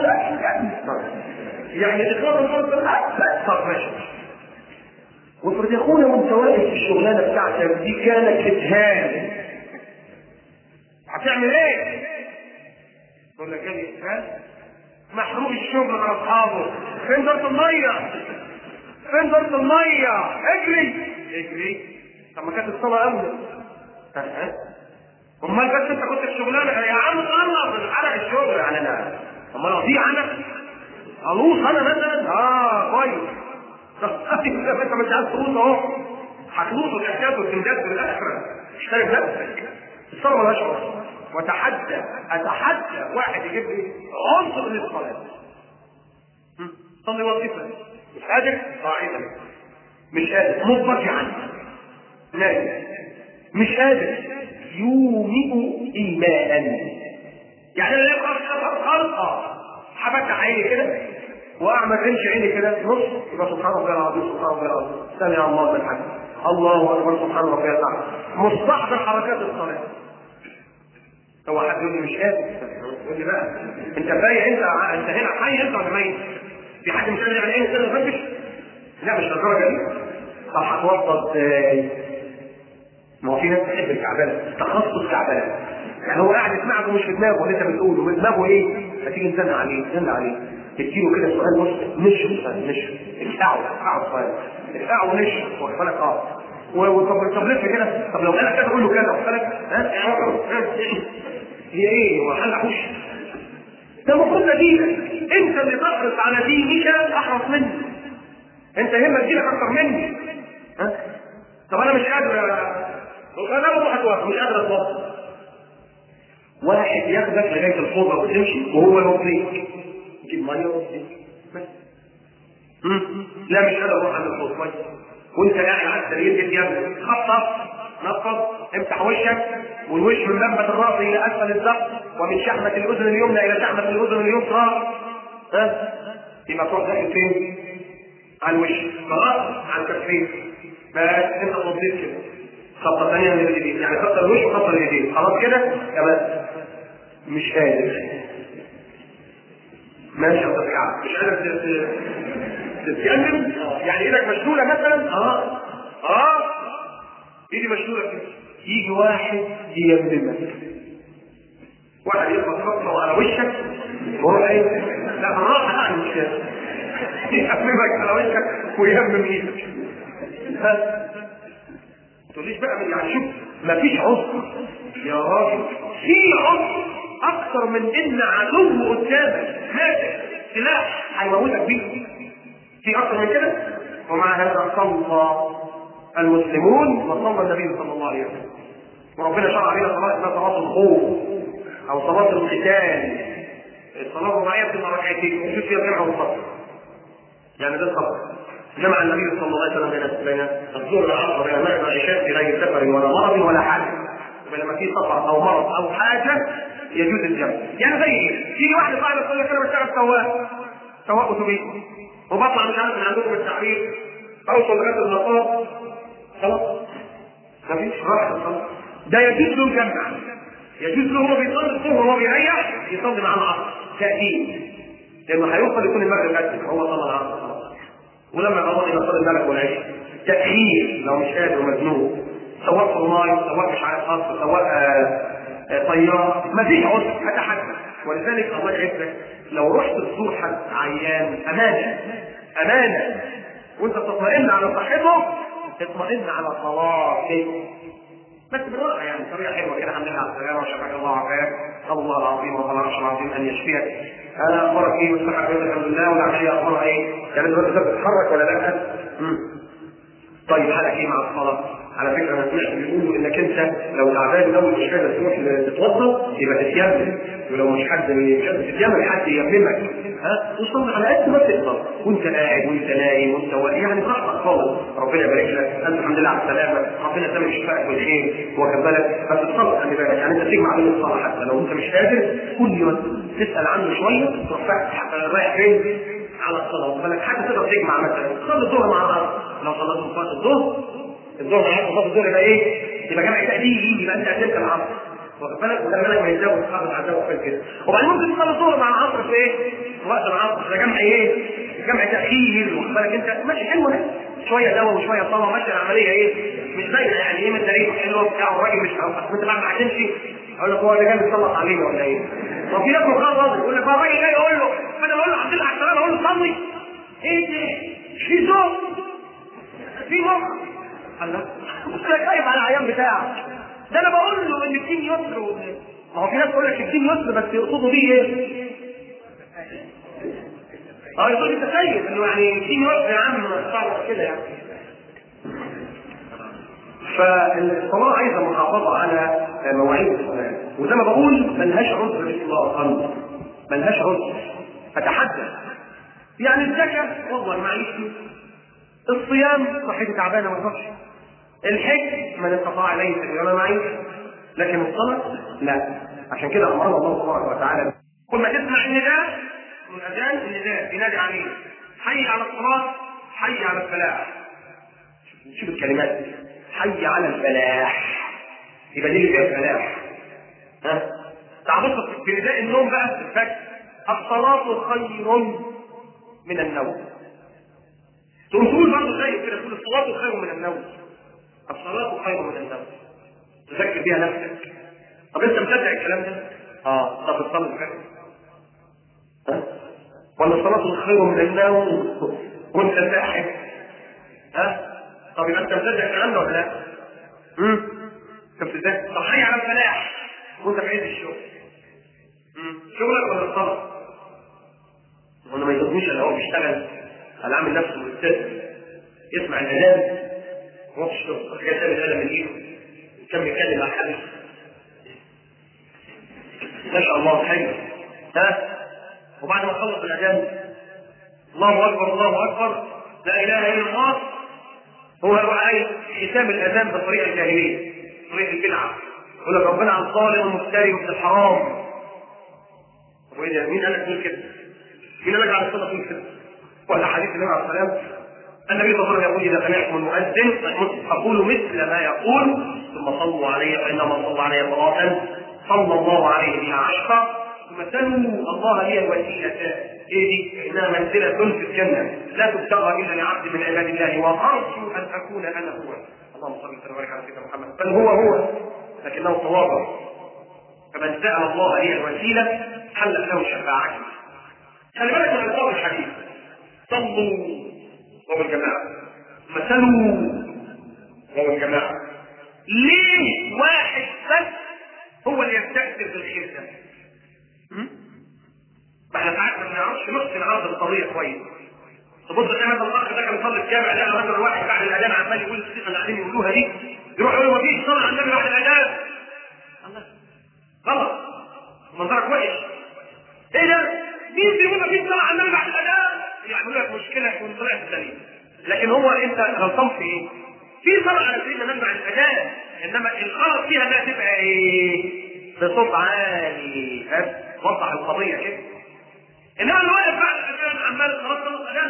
يعني اخلاص الصبر طب ماشي وافرض يا اخويا وانت واقف في الشغلانه بتاعتك دي كانت اتهان هتعمل ايه؟ تقول لك ايه اتهان؟ محروق الشغل مع اصحابه فين دورة المية فين دورة المية اجري اجري طب ما كانت الصلاة اولى امال بس انت كنت في شغلانه يا عم خلص على الشغل يعني انا امال اضيع انا الوص انا مثلا اه كويس انت مش عايز تلوص اهو هتلوص وتحتاج وتمداد في الاخره اشتري بنفسك الصلاه ملهاش عذر واتحدى اتحدى واحد يجيب لي عنصر للصلاه صلي وظيفه مش قادر قاعده مش قادر مضطجعا نايم مش قادر يومئ ايمانا يعني انا يقرا خلقه حبك عيني كده واعمل رمش عيني كده نص يبقى سبحان ربي العظيم سبحان ربي العظيم سمع الله من حمده الله اكبر سبحان ربي الاعلى مستحضر حركات الصلاه هو حد يقول لي مش قادر يقول لي بقى انت فايق انت انت هنا حي انت ولا ميت؟ في حد مش قادر يعمل ايه كده يفتش؟ لا مش للدرجه دي طب هتوضى ازاي؟ ما هو في ناس تحب الكعبله تخصص كعبله يعني هو قاعد يسمعك ومش في دماغه اللي انت بتقوله دماغه ايه؟ فتيجي تزن عليه تزن عليه تديله كده سؤال بص مش مش ادفعه ادفعه سؤال ادفعه ونش واخد بالك اه وطب طب لف كده طب لو قالك كده قول له كده واخد بالك ها هي ايه هو حل حوش ده المفروض دينك انت اللي تحرص على دينك احرص مني انت همك دينك اكتر مني ها طب انا مش قادر انا برضه هتوقف مش قادر اتوقف واحد ياخدك لغايه الحوضه وتمشي وهو يوصيك تجيب ميه وتوصيك بس لا مش قادر اروح عند الحوض كويس وانت قاعد على السرير تتيمم خطط نفض امسح وشك والوش من لمبة الراس الى اسفل الذقن ومن شحمة الاذن اليمنى الى شحمة الاذن اليسرى ها يبقى تروح داخل فين؟ على الوش خلاص على الكفين بس انت تفضيل كده خطة ثانية من اليدين يعني خطة الوش وخطة اليدين خلاص كده يا بس مش قادر ماشي يا استاذ مش قادر تتكلم يعني ايدك مشلولة مثلا اه اه ايدي مشلولة كده يجي واحد ييممك واحد يخبط خطه على وشك ويروح ايه لا بالراحه يعني مش يحممك على وشك ويهمم ايدك تقوليش بقى من يعني شوف مفيش عذر يا راجل في عذر اكثر من ان عدو قدامك ماسك سلاح هيموتك بيه في اكثر من كده ومع هذا صلى المسلمون وصلى النبي صلى الله عليه وسلم وربنا شرع علينا صلاه اسمها صلاه الخوف او صلاه القتال الصلاه الرباعيه بتبقى ركعتين وشوف فيها جمع وفصل يعني ده الصلاه جمع النبي صلى الله عليه وسلم بين بين الظهر والعصر بين المغرب والعشاء في غير سفر ولا مرض ولا حاجه ولما في سفر او مرض او حاجه يجوز الجمع يعني زي ايه؟ تيجي واحد صاحبك يقول لك انا بشتغل سواق سواق اتوبيس وبطلع مش عارف من عندكم التحرير اوصل لغايه المطار خلاص مفيش راحه خلاص ده يجوز له الجمع يجوز له هو بيصلي الظهر وهو بيريح يصلي مع العصر تأكيد لانه هيوصل يكون المغرب قد هو صلى العصر خلاص ولما يقضي يصلي المغرب والعشاء تأخير لو مش قادر ومزنوق سواء صناعي سواء مش عارف خاص سواء طيار مفيش عذر اتحدى ولذلك الله يعزك لو رحت تزور حد عيان امانه امانه وانت تطمئن على صحته اطمئن على صلاته بس بالراحه يعني طريقه حلوه كده الحمد لله على السلامه وشفاك الله وعافاك اسال الله العظيم رب العرش العظيم ان يشفيك انا اخبارك ايه والصحه كويسه الحمد لله والعمليه اخبارها ايه؟ يعني انت بتتحرك ولا لا؟ مم. طيب حالك ايه مع الصلاه؟ على فكره انا سمعت بيقولوا انك انت لو تعبان قوي مش قادر تروح تتوضا يبقى تتيمم ولو مش حد مش قادر تتيمم حد ييممك ها وصلي على قد ما تقدر وانت قاعد وانت نايم وانت واقف يعني براحتك خالص ربنا يبارك لك انت الحمد لله على السلامه ربنا يسلمك شفائك والخير واخد بالك بس تصلي خلي بالك يعني انت تجمع بين الصلاه حتى لو انت مش قادر كل ما تسال عنه شويه تروح رايح فين على الصلاه واخد بالك حتى تقدر تجمع مثلا تصلي الظهر مع العصر لو صليت صلاه الظهر الظهر مع العصر صلاه الظهر يبقى ايه؟ يبقى جمع تأديبي يبقى انت قدمت العصر واخد بالك وخلي بالك ما يتزوج تحافظ على الزوج كده وبعدين ممكن تصلي الظهر مع العصر في ايه؟ في وقت العصر ده جمع ايه؟ جمع تأخير واخد بالك انت ماشي حلو ده شويه دواء وشويه صلاه ماشي العمليه ايه؟ مش باينه يعني ايه من التاريخ حلوه بتاع الراجل مش اصل انت بعد ما هتمشي اقول لك هو اللي جاي بيسلط علينا ولا ايه؟ طب في ناس مخلص يقول لك هو الراجل جاي يقول له انا بقول له الحمد لله على السلامه اقول له صلي ايه ده؟ في ذوق في مخ الله انت خايف على العيان بتاعك ده انا بقول له ان الدين يسر و- ما هو في ناس تقول لك الدين يسر بس يقصدوا بيه ايه؟ اه يقول لي تخيل انه يعني الدين يسر يا عم صعب كده يعني فالصلاة عايزة محافظة على مواعيد الصلاة وزي ما بقول ملهاش عذر إطلاقا ملهاش عذر فتحدث يعني الزكاة والله معيش فلوس الصيام صحتي تعبانة ما اقدرش الحج من استطاع اليه سبيلا ما معيش لكن الصلاة لا عشان كده أمرنا الله تبارك وتعالى كل ما تسمع النداء من أذان النداء بينادي عليه حي على الصلاة حي على الفلاح شوف الكلمات حي على الفلاح يبقى دي اللي فيها الفلاح ها تعال بص في نداء النوم بقى في الفجر الصلاة خير من النوم تقوم تقول برضه زي كده تقول الصلاة خير من النوم الصلاة خير من النوم تذكر بيها نفسك طب انت مصدق الكلام ده؟ اه طب الصلاة الفجر ها؟ ولا الصلاة خير من النوم وانت ساحب ها؟ طب يبقى انت مصدق الكلام ده ولا لا؟ امم شفت ازاي؟ طب حي على الفلاح وانت في عيد الشغل امم شغلك ولا الصلاة؟ وانا ما يضربنيش الا هو بيشتغل على عامل نفسه مستثمر يسمع الاذان وهو في الشغل جاي سامي القلم من ايده كان يتكلم مع حد ما شاء الله حلو ها وبعد ما خلص الاذان الله اكبر الله اكبر لا اله الا الله هو هو عايز ختام الاذان بطريقه الجاهليه طريقه البدعه يقول لك ربنا عن ظالم ومفتري وابن الحرام طب وايه ده؟ مين قال لك تقول كده؟ مين قال لك على الصلاه تقول كده؟ ولا حديث النبي عليه الصلاه والسلام النبي صلى الله عليه وسلم يقول اذا سمعتم المؤذن فقولوا مثل ما يقول ثم صلوا عليه فانما صلى عليه صلاه صلى الله عليه بها عشرا ثم سلوا الله لي الوسيله ايه دي؟ انها منزله في الجنه لا تبتغى الا لعبد من عباد الله وارجو ان اكون انا هو اللهم صل وسلم وبارك على سيدنا محمد بل هو هو لكنه تواضع فمن سال الله لي الوسيله حلت له شفاعته خلي بالك من الفاظ الحديث صلوا وهو الجماعة مثلوا وهو الجماعة ليه واحد بس هو اللي يستأثر بالخير ده؟ م? ما احنا ساعات ما بنعرفش نحسن عرض القضية كويس تبص تلاقي مثلا الاخ ده كان بيصلي في الجامع لقى مثلا واحد بعد الاذان عمال يقول الصيغه اللي قاعدين يقولوها دي يروح يقول ما فيش صلاه على النبي بعد الاذان الله غلط منظرك وحش ايه ده؟ مين بيقول ما فيش صلاه على النبي بعد الاذان؟ يعملوا لك مشكله يكون طلعت الدليل لكن هو انت غلطان في ايه؟ في صلاه على سيدنا النبي بعد الاذان انما الغلط فيها انها تبقى ايه؟ بصوت عالي ها؟ وضح القضيه كده انما اللي واقف بعد الاذان عمال خلاص خلص اذان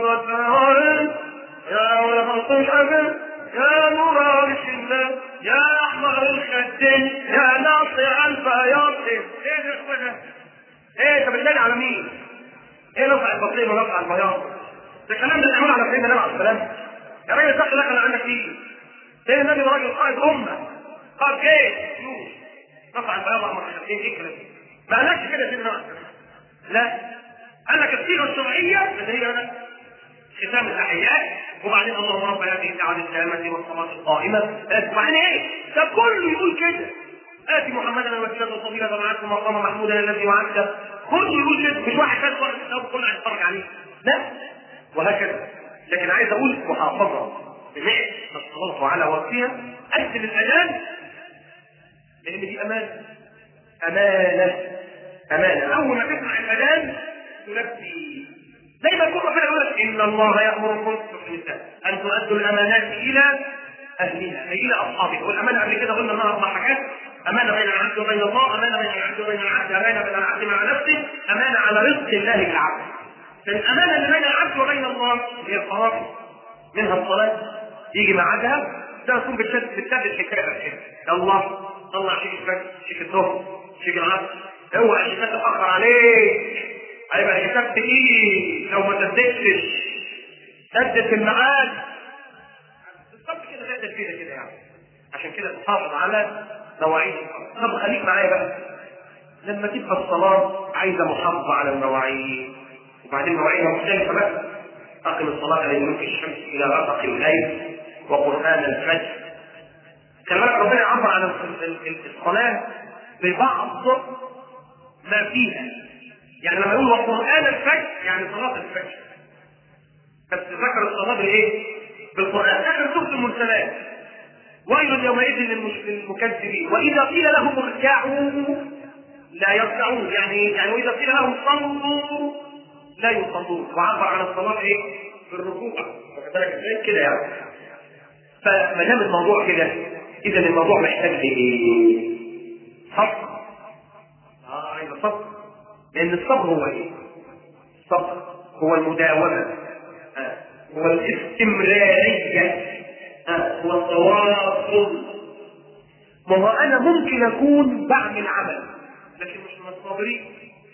يا ولا خلصوش اذان يا نور عرش الله يا احمر الخدين يا ناصع البياض ايه ده يا اخوانا؟ ايه انت بتنادي على مين؟ ايه نفع البطيء ونفع البياض؟ ده كلام ده الامر على سيدنا النبي عليه السلام يا راجل اتق الله عندك ايه؟ سيدنا النبي ده راجل قائد امه قائد جيش جيوش نفع البياض احمر الخدين ايه الكلام ده؟ ما قالكش كده سيدنا النبي لا قال لك الصيغه الشرعيه اللي هي ختام التحيات وبعدين اللهم رب هذه الدعوه التامه والصلاه القائمه وبعدين ايه؟ ده كله يقول كده اتي محمدا الوسيله الفضيله وبعثه مقام محمودا الذي وعدته كله يقول كده مش واحد بس واحد كتاب كله هيتفرج عليه لا وهكذا لكن عايز اقول محافظه بمعنى الصلاه على وقتها قدم الاذان لان دي امانه امانه امانه اول ما تسمع الاذان تلبي زي ما يكون ربنا يقول لك ان الله يامركم في النساء ان تؤدوا الامانات الى اهلها اي الى اصحابها والامانه قبل كده قلنا انها اربع حاجات امانه بين العبد وبين الله امانه بين العبد وبين العبد امانه بين العبد مع نفسه امانه على رزق الله بالعبد فالامانه اللي بين العبد وبين الله هي الفرائض منها الصلاه يجي ميعادها ده تكون بتشدد الحكايه كده يا الله طلع شيك الفجر شيك الظهر شيك العصر اوعى الشيكات تتاخر عليك هيبقى الحساب تقيل لو ما سددتش سدد في الميعاد بالظبط كده سدد كده كده يعني عشان كده تحافظ على مواعيد الصلاه طب خليك معايا بقى لما تبقى الصلاه عايزه محافظه على المواعيد وبعدين مواعيدها مختلفه بقى اقم الصلاه لدلوك الشمس الى غسق الليل وقران الفجر خلي بالك ربنا يعبر عن الصلاه ببعض ما فيها يعني لما يقول وقران الفجر يعني صلاه الفجر بس ذكر الصلاه بالايه؟ بالقران اخر سوره المرسلات ويل يومئذ للمكذبين واذا قيل لهم اركعوا لا يركعون يعني يعني واذا قيل لهم صلوا لا يصلون وعبر عن الصلاه ايه؟ بالركوع بالك كده يعني فما دام الموضوع كده اذا الموضوع محتاج لايه؟ صبر اه عايز صبر لان الصبر هو ايه؟ الصبر هو المداومه آه. هو الاستمراريه آه. هو التواصل ما هو انا ممكن اكون بعمل عمل لكن مش من الصابرين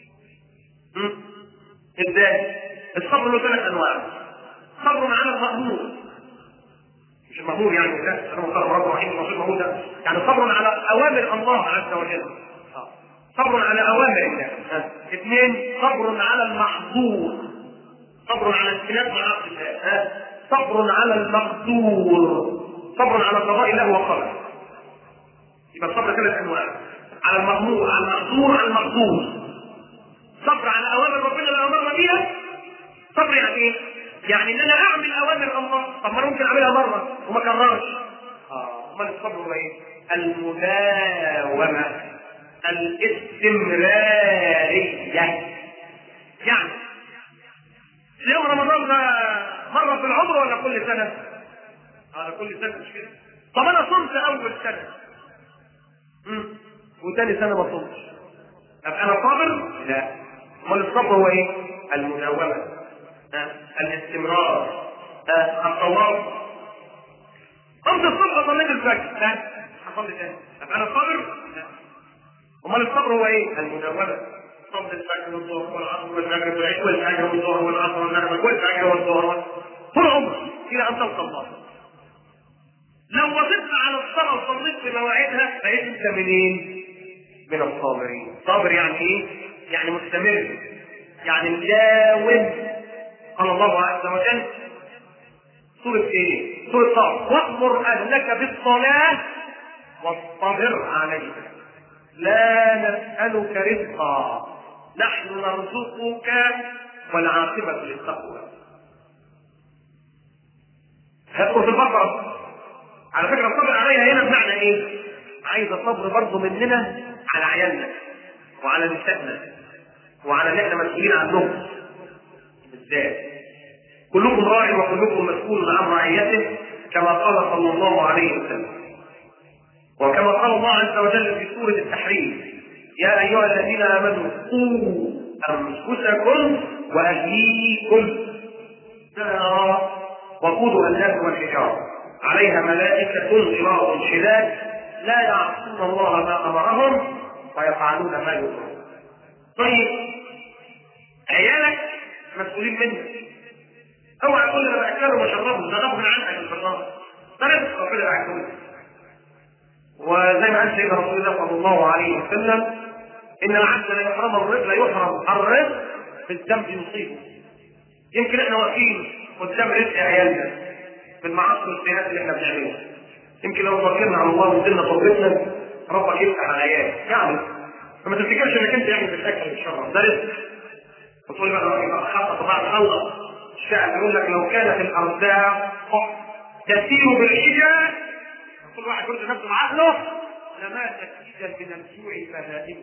ازاي؟ الصبر له ثلاث انواع صبر على المأمور مش المأمور يعني لا انا مصبر رب رحيم مصير مأمور ده يعني صبر على اوامر الله عز وجل صبر على اوامر الله اثنين صبر على المحظور صبر على اختلاف معاصي الله صبر على المقدور صبر على قضاء الله وقدره يبقى الصبر ثلاث انواع على المأمور على المحظور على المقدور صبر على اوامر ربنا اللي امرنا بيها صبر يعني ايه؟ يعني ان انا اعمل اوامر الله طب ما انا ممكن اعملها مره وما اكررش اه امال الصبر هو ايه؟ المداومه الاستمراريه يعني يوم رمضان ده مره في العمر ولا كل سنه؟ اه كل سنه مش كده؟ طب انا صمت اول سنه امم وتاني سنه ما صمتش ابقى انا صابر؟ لا امال الصبر هو ايه؟ المداومه آه. الاستمرار آه. التواصل قمت الصبح صليت الفجر لا هصلي تاني ابقى انا صابر؟ لا امال الصبر هو ايه؟ المداومه صلي الفجر والظهر والعصر والمغرب والعشاء والفجر والظهر والعصر والمغرب والفجر والظهر طول عمرك الى ان تلقى الله لو وظبت على الصلاه وصليت في مواعيدها بقيت انت منين؟ من الصابرين صابر يعني ايه؟ يعني مستمر يعني مداوم قال الله عز وجل سورة ايه؟ سورة طه وأمر أهلك بالصلاة واصطبر عليها لا نسألك رزقا نحن نرزقك والعاقبة للتقوى هتقول في البقرة على فكرة الصبر عليها هنا بمعنى ايه؟ عايز صبر برضه مننا على عيالنا وعلى نسائنا وعلى اللي احنا مسؤولين عنهم بالذات كلكم راع وكلكم مسؤول عن رعيته كما قال صلى الله عليه وسلم وكما قال الله عز وجل في سورة التحريم يا أيها الذين آمنوا قوا أنفسكم وأهليكم نارا وقودها الناس والحجارة عليها ملائكة غلاظ شداد لا يعصون الله ما أمرهم ويفعلون ما يؤمرون طيب عيالك مسؤولين منك اوعى تقول انا باكلهم واشربهم ده غصب عنك الفرار ده رزق ربنا بعته وزي ما قال سيدنا رسول الله صلى الله عليه وسلم ان العبد لا يحرم الرزق لا يحرم الرزق في الذنب يصيبه يمكن احنا واقفين قدام رزق عيالنا بالمعاصي والسيئات اللي احنا بنعملها يمكن لو فكرنا على الله ونزلنا صحبتنا ربك يفتح العيال يعني فما تفتكرش انك انت يعني بتاكل الشر ده رزق وتقول بقى يبقى خطط بعد الله الشاعر يقول لك لو كانت الارزاق تسير بالحجة كل واحد يرد نفسه بعقله لما تكيدا من الجوع فهائمه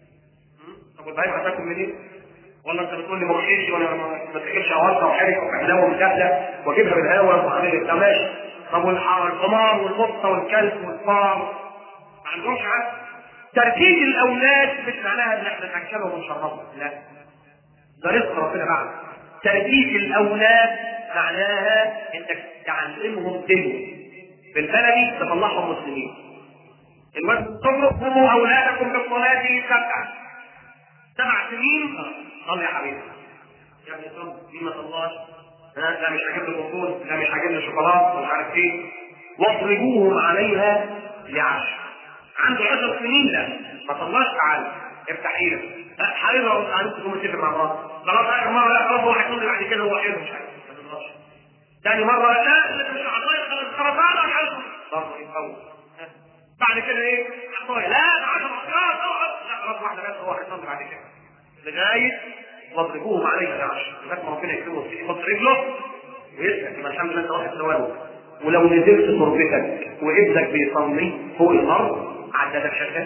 طب والبعيد هتاكل منين؟ ولا انت بتقول لي ما اخشيش ولا ما تاكلش عوالقه وحركه وحلاوه ومسهله واجيبها بالهواء وعامل التماشي طب والحمار والقطه والكلب والفار ما عندهمش عقل تركيز الاولاد مش معناها ان احنا ناكلهم ونشربهم لا ده رزق ربنا بعد تركيز الاولاد معناها انك تعلمهم دين بالبلدي تطلعهم مسلمين الواد تضربوا اولادكم بالصلاه سبع سبع سنين صل يا حبيبي يا ابني صل دي ما صلاش لا مش هجيب له بطول لا مش هجيب له شوكولاته مش عارف ايه واضربوهم عليها لعشر عنده 10 سنين لا ما صلاش تعالى افتح ايدك حبيبي ارد عليكم تقوم تتفق مع بعض خلاص اخر مره لا خلاص هو هيقول لي بعد كده هو حلو مش عارف ما صلاش تاني مره لا لا مش عطايا خلاص خلاص انا مش عارف برضه يتفوت بعد كده ايه؟ عطايا لا ده 10 ركعات لا ركعه واحده بس هو هيصلي بعد كده لغايه واضربوهم عليه العشر لغايه ما ربنا يكتبه في يحط رجله ويسال يبقى الحمد لله انت واخد ثوابه ولو نزلت تربتك وابنك بيصلي فوق الارض عددك شغال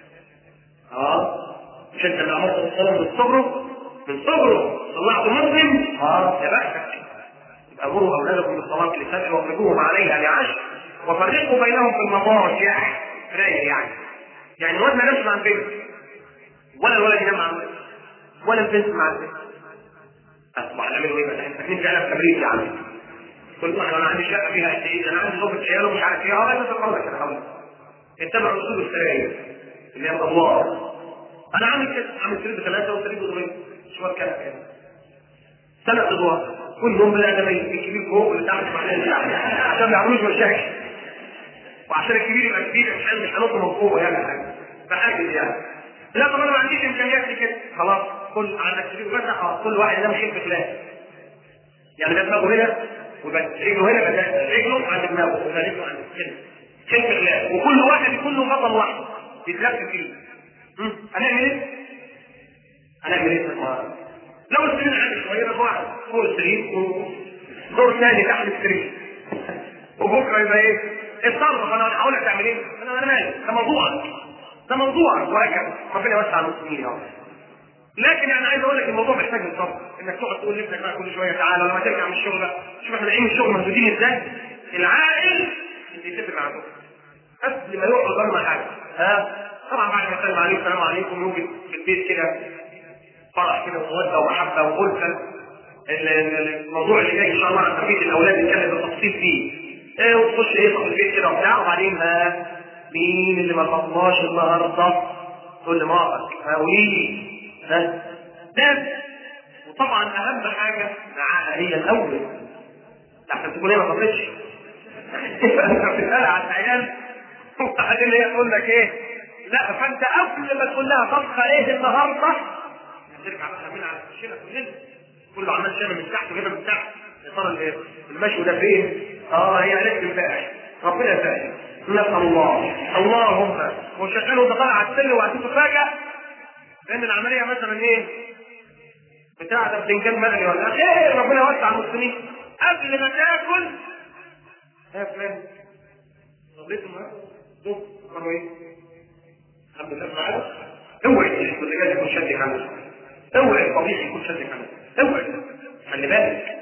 اه مش انت اللي امرت بالصلاه من صغره من صغره طلعت مسلم اه يا بختك يبقى مروا اولادكم بالصلاه لسبع واضربوهم عليها لعشر وفرقوا بينهم في المضاجع رايق يعني يعني الواد ما ينامش مع البنت ولا الولد ينام مع الولد ولا البنت مع البنت اصبح نعمل ايه بقى؟ احنا فعلا تبريد يعني كل واحد انا عندي شقه فيها قد ايه؟ انا عندي زوجة عيال ومش عارف ايه اه لازم تتفرج كده حوالي اتبعوا اسلوب السراير اللي هي الادوار انا عامل كده عامل سرير بثلاثه وسرير بدورين شويه كده كده ثلاث ادوار كل يوم بالادمين الكبير فوق واللي تحت بعدين تحت عشان ما يعملوش مشاكل وعشان الكبير يبقى كبير مش مش هنط من فوق يعني حاجه بحاجز يعني لا طب انا ما عنديش امكانيات لكده خلاص كل عندك سرير واسع خلاص كل واحد ينام شيء في خلاف يعني ده دماغه هنا ويبقى رجله هنا بس رجله عند دماغه ويبقى رجله عند كده شيء في خلاف وكل واحد يكون له بطل واحد بيتلف فيه هم؟ هنعمل ايه؟ هنعمل ايه؟ لو السرير عندي شويه يبقى واحد فوق السرير ودور ثاني تحت السرير وبكره يبقى ايه؟ اتصرف انا هقول لك تعمل ايه؟ انا انا مالي ده موضوعك ده موضوعك وهكذا ربنا يوسع على المسلمين يا رب لكن يعني عايز اقول لك الموضوع محتاج الصبر انك تقعد تقول لابنك بقى كل شويه تعالى لما ترجع من الشغل بقى شوف احنا رايحين الشغل مهدودين ازاي العاقل اللي يتفق مع زوجته قبل ما يقعد بره حاجه ها طبعا بعد ما يسلم عليه السلام عليكم يوجد في البيت كده فرح كده وموده ومحبه وألفه الموضوع اللي جاي ان شاء الله عن تربيه الاولاد نتكلم بالتفصيل فيه ايه وتخش ايه في البيت كده وبتاع وبعدين ها مين اللي ما خطبناش النهارده تقول لمراتك ها قولي لي ها ده وطبعا اهم حاجه معاها هي الاول عشان تكون هي ما خطبتش انت بتسال عن العيال وبعدين هي تقول لك ايه لا فانت قبل ما تقول لها طبخه ايه النهارده ترجع بقى من على الكوتشينه كلنا كله عمال شامل من تحت وهنا من تحت يا ترى المشوي ده فين؟ اه هي قالت لي امبارح ربنا يسهل نسال الله اللهم وشغله ده طالع على السل وهتبقى تفاجئ لان العمليه مثلا ايه؟ بتاع ده بتنجان مغلي ولا خير ربنا يوسع على المسلمين قبل ما تاكل يا فلان صليت النهارده؟ شوف اخباره ايه؟ الحمد لله معانا اوعي البوتاجاز يكون شدك عنه اوعي الطبيخ يكون شدك عنه اوعي خلي بالك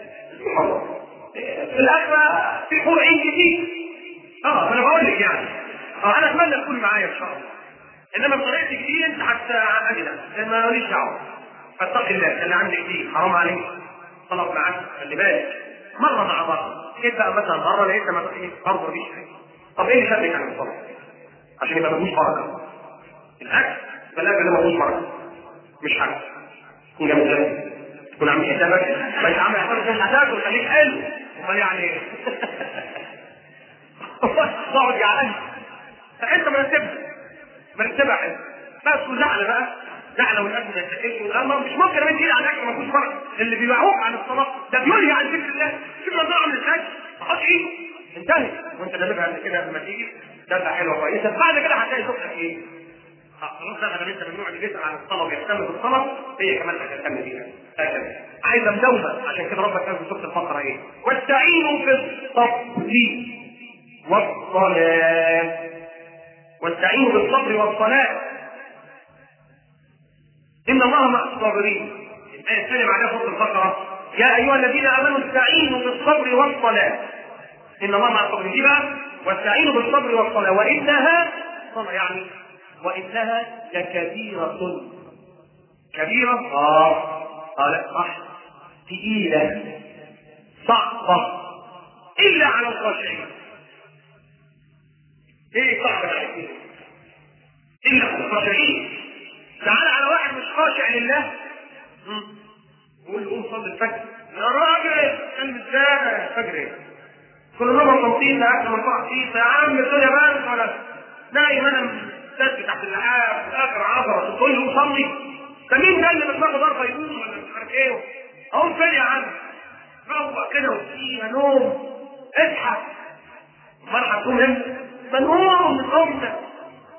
في الاخره في حور عين كتير اه فانا بقول لك يعني اه انا اتمنى تكون معايا ان شاء الله انما بطريقتي كتير انت حتى اجل لان ما ليش دعوه فاتق الله اللي عندك كتير حرام عليك طلب معاك خلي بالك مره مع بعض جيت بقى مثلا مره لقيت ما ايه برضه مفيش حاجه طب ايه اللي شدك عن الصلاه؟ عشان يبقى مفيش بركه الاكل بلاك اللي مفيش بركه مش حاجه تكون جنب جنب تكون عامل حسابك ما انت عامل حسابك مش هتاكل خليك حلو امال يعني ايه؟ تقعد جعان فانت مرتبها مرتبها حلو بس وزعل بقى زعل والاكل ما يتاكلش والامر مش ممكن انا تجيلي على الاكل ما فيهوش فرق اللي بيوعوك عن الصلاه ده بيلهي عن ذكر الله شوف الموضوع عامل ازاي ما حطش ايده انتهي وانت جايبها قبل كده لما تيجي ده حلوه كويسه بعد كده هتلاقي زوجتك ايه؟ خلاص ده انا انت من النوع اللي بيسال عن الصلاه ويهتم بالصلاه هي كمان هتهتم بيها هكذا عايزه مداومه عشان كده ربك قال في سوره البقره ايه؟ واستعينوا بالصبر والصلاه واستعينوا بالصبر والصلاه ان الله مع الصابرين الايه الثانيه بعدها سوره البقره يا ايها الذين امنوا استعينوا بالصبر والصلاه ان الله مع الصابرين دي بقى واستعينوا بالصبر والصلاه وانها صلاه يعني وانها لكبيره كبيره اه اه لا صح تقيله صعبه الا على الخاشعين ايه صعبه على الا على الخاشعين تعال على واحد مش خاشع لله قول له قوم صلي الفجر يا راجل كلمة ازاي فجر ايه كل نمر تنطيط اكل من تنطيط يا عم الدنيا بارد ولا نايم انا مستشفى تحت اللحاف في اخر عبره تقول له صلي ده مين ده اللي بتلاقي ضربه يقوم ولا مش عارف ايه اقوم فين يا عم روق كده وفيها نوم اصحى امال هتقوم امتى؟ منهور من امتى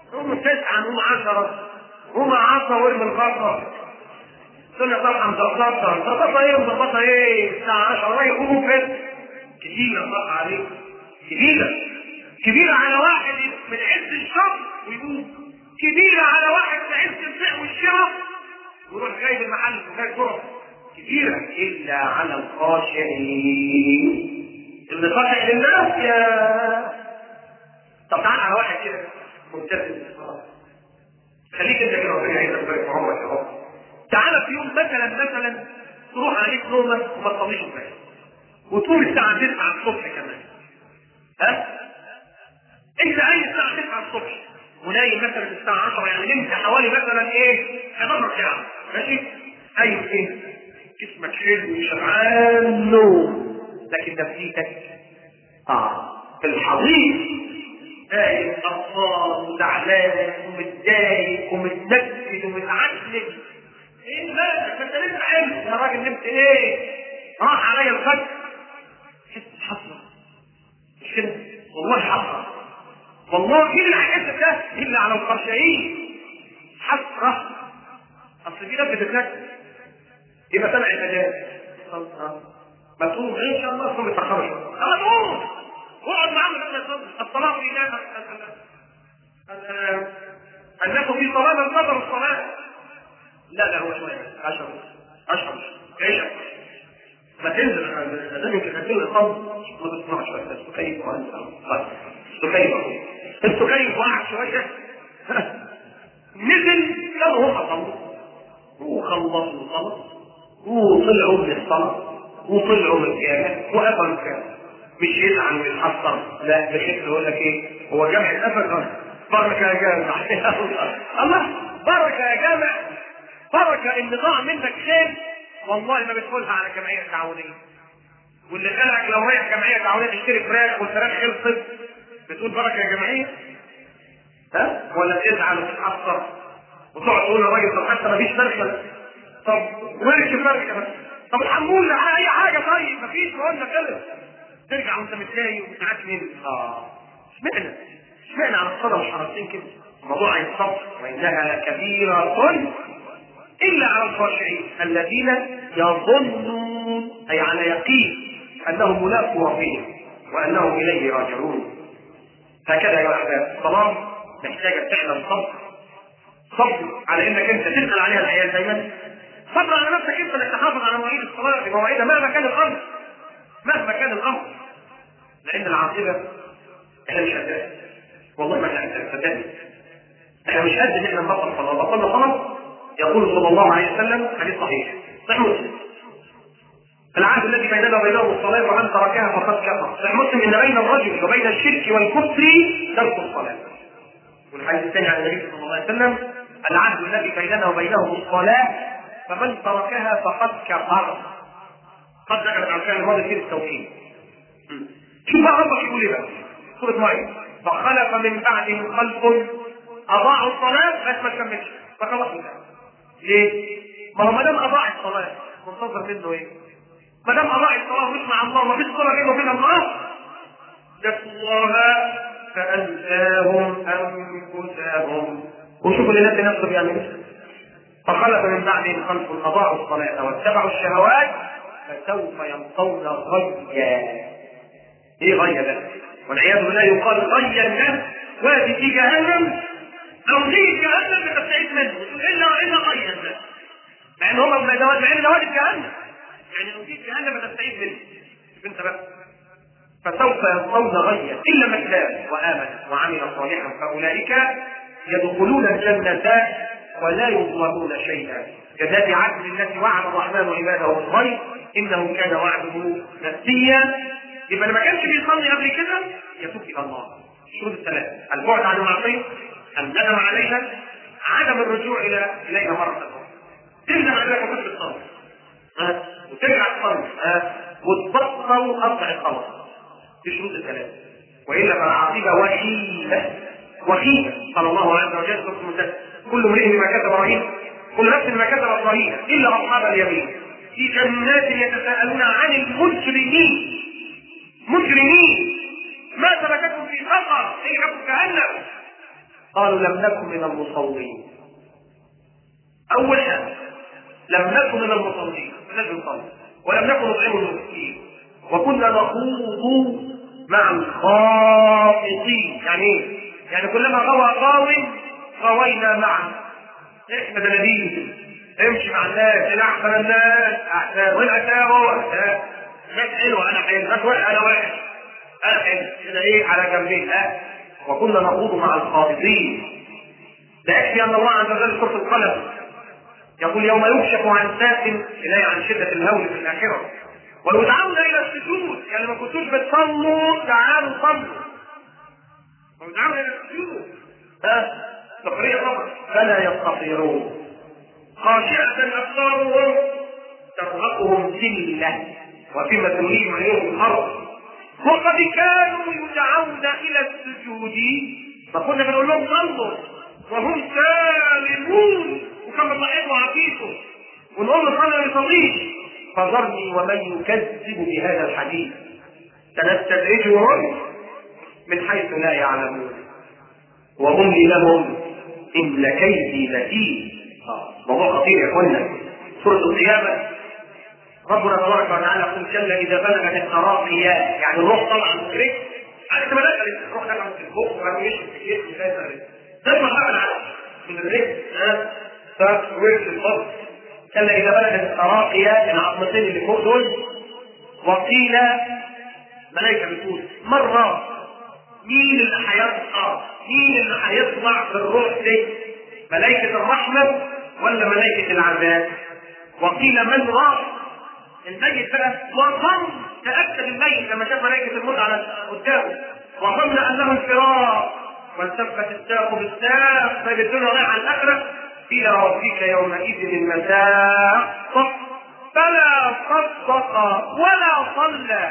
هم تسعة هم عشرة هم عشرة وارمي الغطا سنة طبعا مظبطة مظبطة ايه مظبطة ايه الساعة 10 رايح يقوموا فين كبيرة صح عليك كبيرة كبيرة على واحد من عز الشر ويقوم كبيرة على واحد في عز البيع والشراء ويروح جايب المحل وجايب ظرف كبيرة إلا على الخاشعين اللي خاشع للناس يا طب تعال على واحد كده مبتسم خليك انت كده ربنا يعينك في عمرك يا رب تعالى في يوم مثلا مثلا تروح عليك نومة وما تصليش الفجر وتقوم الساعة 9 الصبح كمان ها؟ انت قايم الساعة 9 الصبح ونايم مثلا الساعة 10 يعني نمت حوالي مثلا ايه 11 ساعة ماشي؟ قايم ايه؟ جسمك حلو وشبعان نوم لكن نفسيتك اه في الحضيض قايم قرفان وزعلان ومتضايق ومتنكد ومتعكنك ايه مالك انت لسه حلو يا راجل نمت ايه راح عليا الفجر حس بحسره مش كده والله حسره والله ايه اللي هيحس ده الا على الخرشعين حسره اصل في ناس بتتنكد يبقى سمع الاداء ما تقوم ان شاء الله تقوم متاخر شويه انا تقوم واقعد معاهم الصلاه في الله انكم في صلاه القدر الصلاه لا لا هو شويه اشهر اشهر ايش ما تنزل لازم تخليه الخمر ما تسمعش بس السكيف وانت السكيف السكيف وقع شويه نزل لو هم صلوا وخلصوا الصلاه وطلعوا من الصلاه وطلعوا من الجامع وقفلوا الجامع مش يزعل ويتحسر لا بشكل يقول لك ايه هو جامع اتقفل بركه يا جامع الله بركه يا جامع بركه ان ضاع منك خير والله ما بتقولها على جمعيه تعاونيه واللي قالك لو رايح جمعيه تعاونيه تشتري فراخ والفراخ خلصت بتقول بركه يا جمعيه ها ولا تزعل وتتحسر وتقعد تقول للراجل طب حتى ما فيش فرخه طب ورش فرخه بس طب الحمول على اي حاجه طيب ما فيش قلنا كده ترجع وانت متضايق ومتعكنن اه اشمعنى اشمعنى على الصلاه مش حركتين كده الموضوع عن الصبر وانها كبيره الا على الخاشعين الذين يظنون اي على يقين انهم ملاقوا ربهم وانهم اليه راجعون هكذا يا احباب الصلاه محتاجه فعلا صبر صبر على انك انت تسال عليها الحياه دايما صبر على نفسك انت انك تحافظ على مواعيد الصلاه بمواعيدها مهما كان الامر مهما كان الامر لان العاقبه احنا مش قدها والله ما احنا قدها صدقني احنا مش قد ان احنا نبطل صلاه بطلنا صلاه يقول صلى الله عليه وسلم حديث صحيح صحيح مسلم العهد الذي بيننا وبينهم الصلاة ومن تركها فقد كفر صحيح مسلم ان بين الرجل وبين الشرك والكفر ترك الصلاة والحديث الثاني عن النبي صلى الله عليه وسلم العهد الذي بيننا وبينهم الصلاة فمن تركها فقد كفر قد ذكرت عن فعل الماضي في التوحيد شوف بقى ربك يقول ايه بقى سورة مريم فخلف من بعدهم خلف اضاعوا الصلاة بس ما تكملش فخلاص ليه؟ ما هو ما دام اضاع الصلاة منتظر منه ايه؟ ما دام اضاع الصلاة مش مع الله ما فيش صلاة بينه وبين الله نسوا الله فأنساهم أنفسهم وشوفوا اللي الناس نفسه بيعمل فخلف من بعدهم خلف اضاعوا الصلاة واتبعوا الشهوات فسوف يلقون غيا ايه غيا ده؟ والعياذ بالله يقال غيا ده وادي في جهنم او زي جهنم بتستعيد منه الا الا غيا ده مع ان هم مع ان ده وادي جهنم يعني لو جيت جهنم بتستعيد منه شوف انت بقى فسوف يلقون غيا الا من تاب وامن وعمل صالحا فاولئك يدخلون الجنه ولا يظلمون شيئا كذات عدل التي وعد الرحمن عباده بالخير انه كان وعده نسيا يبقى اللي ما كانش بيصلي قبل كده يتوب الى الله الشروط الثلاثه البعد عن المعصيه الندم عليها عدم الرجوع الى اليها مره اخرى تندم على ذلك وكنت بتصلي ها وترجع تصلي ها وتبطل قطع الصلاه دي شروط الثلاثه والا فالعاقبه وخيمه وخيمه قال الله عز وجل في المسلم كل امرئ بما كتب رهين كل نفس بما كتبت رهينه الا اصحاب اليمين في جنات يتساءلون عن المجرمين مجرمين ما تركتهم في سقر اي لكم جهنم قالوا لم نكن من المصلين اول حاجه لم نكن من المصلين لم نصلي ولم نكن نطعم المسكين وكنا نخوض مع الخائطين يعني ايه؟ يعني كلما غوى غاو غوينا معه احنا دلاليل امشي مع الناس الى احسن الناس احسن وين هو احسن ناس حلوه انا حلو ناس وحش انا وحش انا حلو كده ايه على جنبين لا وكنا نخوض مع الخائضين لا يكفي ان الله عز وجل سوره القلم يقول يوم يكشف عن ساق اليه عن شده الهول في الاخره ويدعون الى السجود يعني ما كنتوش بتصلوا تعالوا صلوا ويدعون الى السجود ها تقرير طبعا فلا يستطيعون خاشعة أبصارهم ترهقهم ذلة وفي مسؤولين عليهم الأرض وقد كانوا يدعون إلى السجود فكنا بنقول لهم صلوا وهم سالمون وكان بنلاحظوا عقيدته ونقول له صلى ما يصليش فذرني ومن يكذب بهذا الحديث سنستدرجهم من حيث لا يعلمون وأملي لهم إن كيدي متين موضوع خطير يا اخوانا سورة القيامة ربنا تبارك وتعالى يقول كلا إذا بلغت التراقيات يعني الروح طلع من الرجل عارف ما دخلت الروح دخلت في البوق ولم يشرب في الجسم زي ما ده ما دخل من الرجل ها فورث الفضل كلا إذا بلغت التراقيات العظمتين اللي فوق دول وقيل ملائكة بتقول مرة مين اللي هيطلع مين اللي هيطلع بالروح دي ملائكة الرحمة ولا ملائكة العذاب وقيل من راح الميت بقى وظن تأكد الميت لما شاف ملائكة الموت على قدامه وظن أنه الفراق والتفت الساق بالساق فبالدنيا رايح على الآخرة إلى ربك يومئذ المساق فلا صدق ولا صلى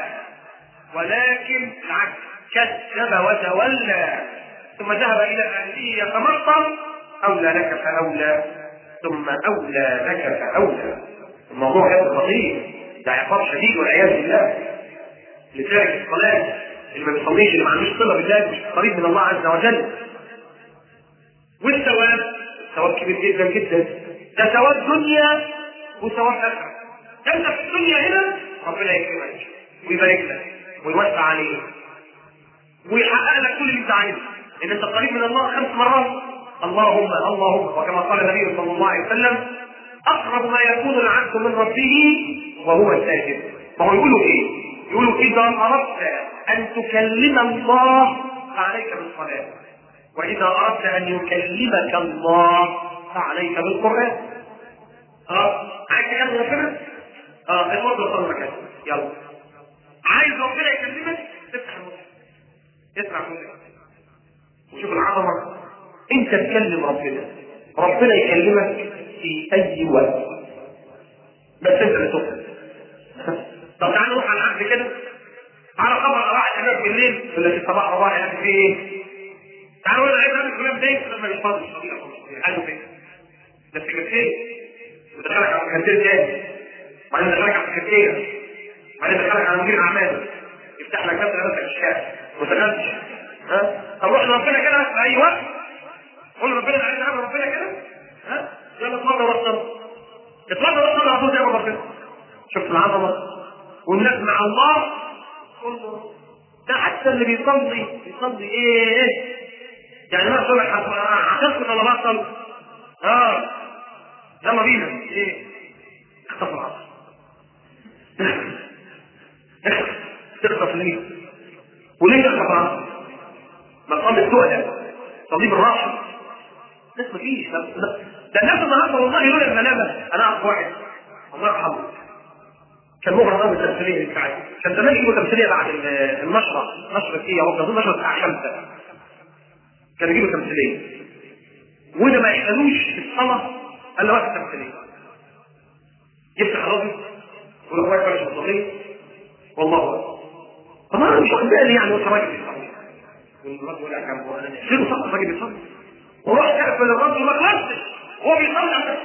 ولكن العكس كذب وتولى ثم ذهب إلى أهله يتمطر أولى لك فأولى ثم أولى لك فأولى الموضوع هذا خطير ده عقاب شديد والعياذ بالله لتارك الصلاة اللي ما بيصليش اللي ما عندوش صلة بالله مش قريب من الله عز وجل والثواب ثواب كبير جدا جدا ده ثواب دنيا وثواب آخرة انت في الدنيا هنا ربنا يكرمك ويبارك لك ويوسع عليك ويحقق لك كل اللي انت عايزه ان انت قريب من الله خمس مرات اللهم اللهم وكما قال النبي صلى الله عليه وسلم اقرب ما يكون العبد من ربه وهو ساجد فهو يقولوا ايه؟ يقولوا اذا اردت ان تكلم الله فعليك بالصلاه واذا اردت ان يكلمك الله فعليك بالقران اه عايز تكلم ربنا؟ اه اتفضل صلى مكانك يلا عايز ربنا يكلمك افتح المصحف اسمع كل وشوف العظمه انت تكلم ربنا ربنا يكلمك في اي وقت بس انت اللي تفهم طب تعال نروح على العقد كده تعالى خبر واحد هناك بالليل ولا في الصباح رباح هناك في ايه؟ تعالى نقول عايز اعمل فلان ده لما يفضل قالوا فين؟ ده في كتير ودخلك على كتير تاني وبعدين دخلك على كتير وبعدين دخلك على مدير اعمال يفتح لك نفس نفسك الشارع ما دخلتش ها؟ طب روح لربنا كده في اي وقت قول ربنا عايز نعمل ربنا كده ها يلا اتفضل وصل اتفضل وصل على طول زي ما ربنا شفت العظمه والناس مع الله كله ده حتى اللي بيصلي بيصلي ايه يعني ما اقول لك هتسكت ولا بطل اه يلا بينا ايه اخطف العصر تخطف ليه وليه تخطف العصر مقام السؤال صليب الراحه ناس مفيش ده ده الناس النهارده والله لولا الملامه انا اعرف واحد الله يرحمه كان مغرم قوي بالتمثيليه بتاعتي كان زمان يجيبوا تمثيليه بعد النشره نشره ايه يا رب اظن نشره الساعه 5 كانوا يجيبوا تمثيليه وده ما يحتاجوش في الصلاه الا وقت التمثيليه يفتح الراجل يقول الله يكبر مش مصلي والله اكبر طب انا مش واخد بالي يعني وانت راجل بيصلي والراجل يقول لك انا نحسبه صح الراجل بيصلي وروح تقفل الراجل ما خلصتش هو بيصلي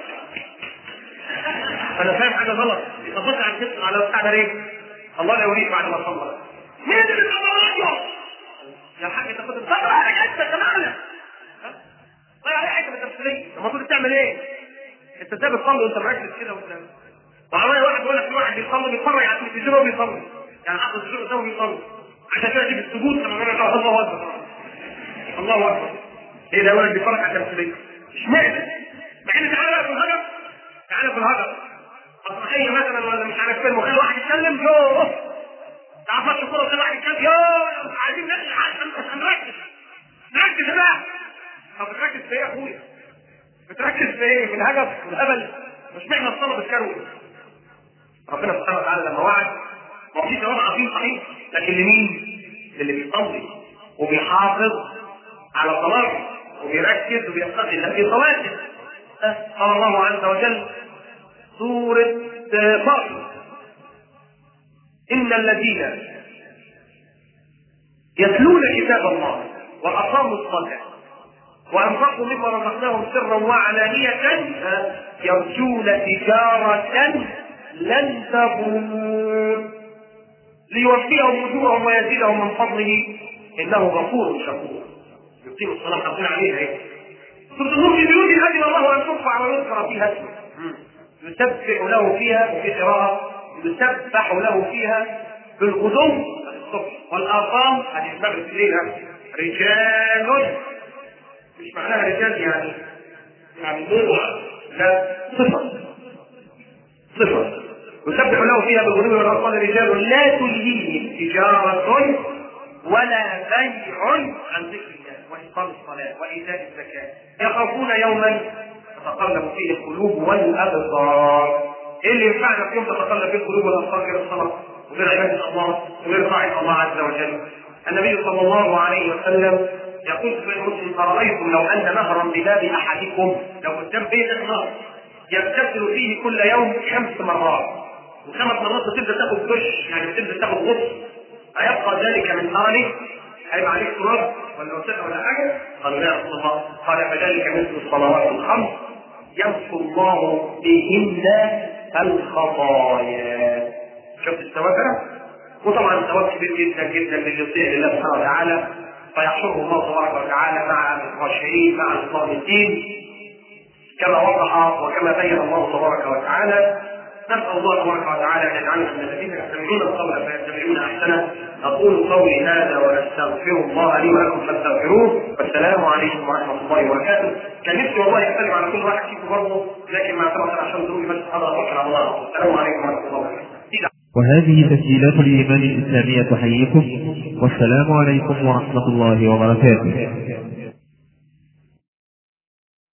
انا فاهم حاجه غلط يخبط على الجسم على بتاع ده ليه؟ الله لا يوريك بعد ما صلى مين اللي بيصلي راديو؟ يا حاج انت كنت بتصلي على جدك يا معلم ضيع عليه حته التمثيليه المفروض تعمل ايه؟ انت ازاي بتصلي وانت مركز كده وانت وعمال واحد يقول لك في واحد بيصلي بيتفرج على التلفزيون وهو بيصلي يعني حاطط التلفزيون قدامه بيصلي عشان كده تجيب السجود لما نقول لك الله اكبر الله اكبر ايه ده ولد بيتفرج على التمثيليه اشمعنى؟ مع ان تعالى بقى في الهجر تعالى في الهجر مسرحيه مثلا ولا مش عارف فين وخلي واحد يتكلم يوه تعرف ماتش الكوره وخلي واحد يتكلم يوه عايزين نركز نركز نركز بقى طب بتركز في ايه يا اخويا؟ بتركز في ايه؟ في الهجس والهبل مش معنى الصلاه بتكروت ربنا سبحانه وتعالى لما وعد ما فيش جواب عظيم صحيح لكن لمين؟ للي بيصلي وبيحافظ على صلاته وبيركز وبيستقي الله في صلاته قال الله عز وجل سورة فاطر إن الذين يتلون كتاب الله وأقاموا الصلاة وأنفقوا مما رزقناهم سرا وعلانية يرجون تجارة لن تبور ليوفيهم أجورهم ويزيدهم من فضله إنه غفور شكور يقيم الصلاة حاطين عليها إيه؟ سورة النور في بيوت أذن الله أن ترفع ويذكر فيها اسمه يسبح له فيها وفي قراءة يسبح له فيها بالغدو الصبح والآثام هذه المغرب الليل رجال مش معناها رجال يعني يعني نوع لا صفة صفة يسبح له فيها بالغدو والآثام رجال لا تلهيهم تجارة ولا بيع عن ذكر الله وإقام الصلاة وإيتاء الزكاة يخافون يوما تتقلب فيه القلوب والابصار ايه اللي ينفعنا في يوم تتقلب فيه القلوب والابصار غير الصلاه وغير عباده الله وغير طاعه الله عز وجل النبي صلى الله عليه وسلم يقول في مسلم ارايتم لو ان نهرا بباب احدكم لو قدام بيت نهر يغتسل فيه كل يوم خمس مرات وخمس مرات بتبدا تاخد دش يعني بتبدا تاخد غسل أيبقى ذلك من ثمنه؟ هيبقى عليك تراب ولا وسخة ولا حاجة؟ قالوا لا يا رسول الله قال فذلك مثل الصلوات الخمس يمحو الله بهن الخطايا شفت الثواب ده؟ وطبعا الثواب كبير جدا جدا للي يطيع لله سبحانه وتعالى فيحشره الله تبارك وتعالى مع الخاشعين مع الصامتين كما وضح وكما بين الله تبارك وتعالى نسأل الله تبارك وتعالى أن يجعلنا من الذين يستمعون القول فيتبعون أحسنه أقول قولي هذا وأستغفر الله لي ولكم فاستغفروه والسلام عليكم ورحمة الله وبركاته كان نفسي والله أسلم على كل واحد فيكم برضه لكن مع سبب عشان ظروفي بس هذا أتوكل على الله السلام عليكم ورحمة الله وبركاته وهذه تسجيلات الإيمان الإسلامية تحييكم والسلام عليكم ورحمة الله وبركاته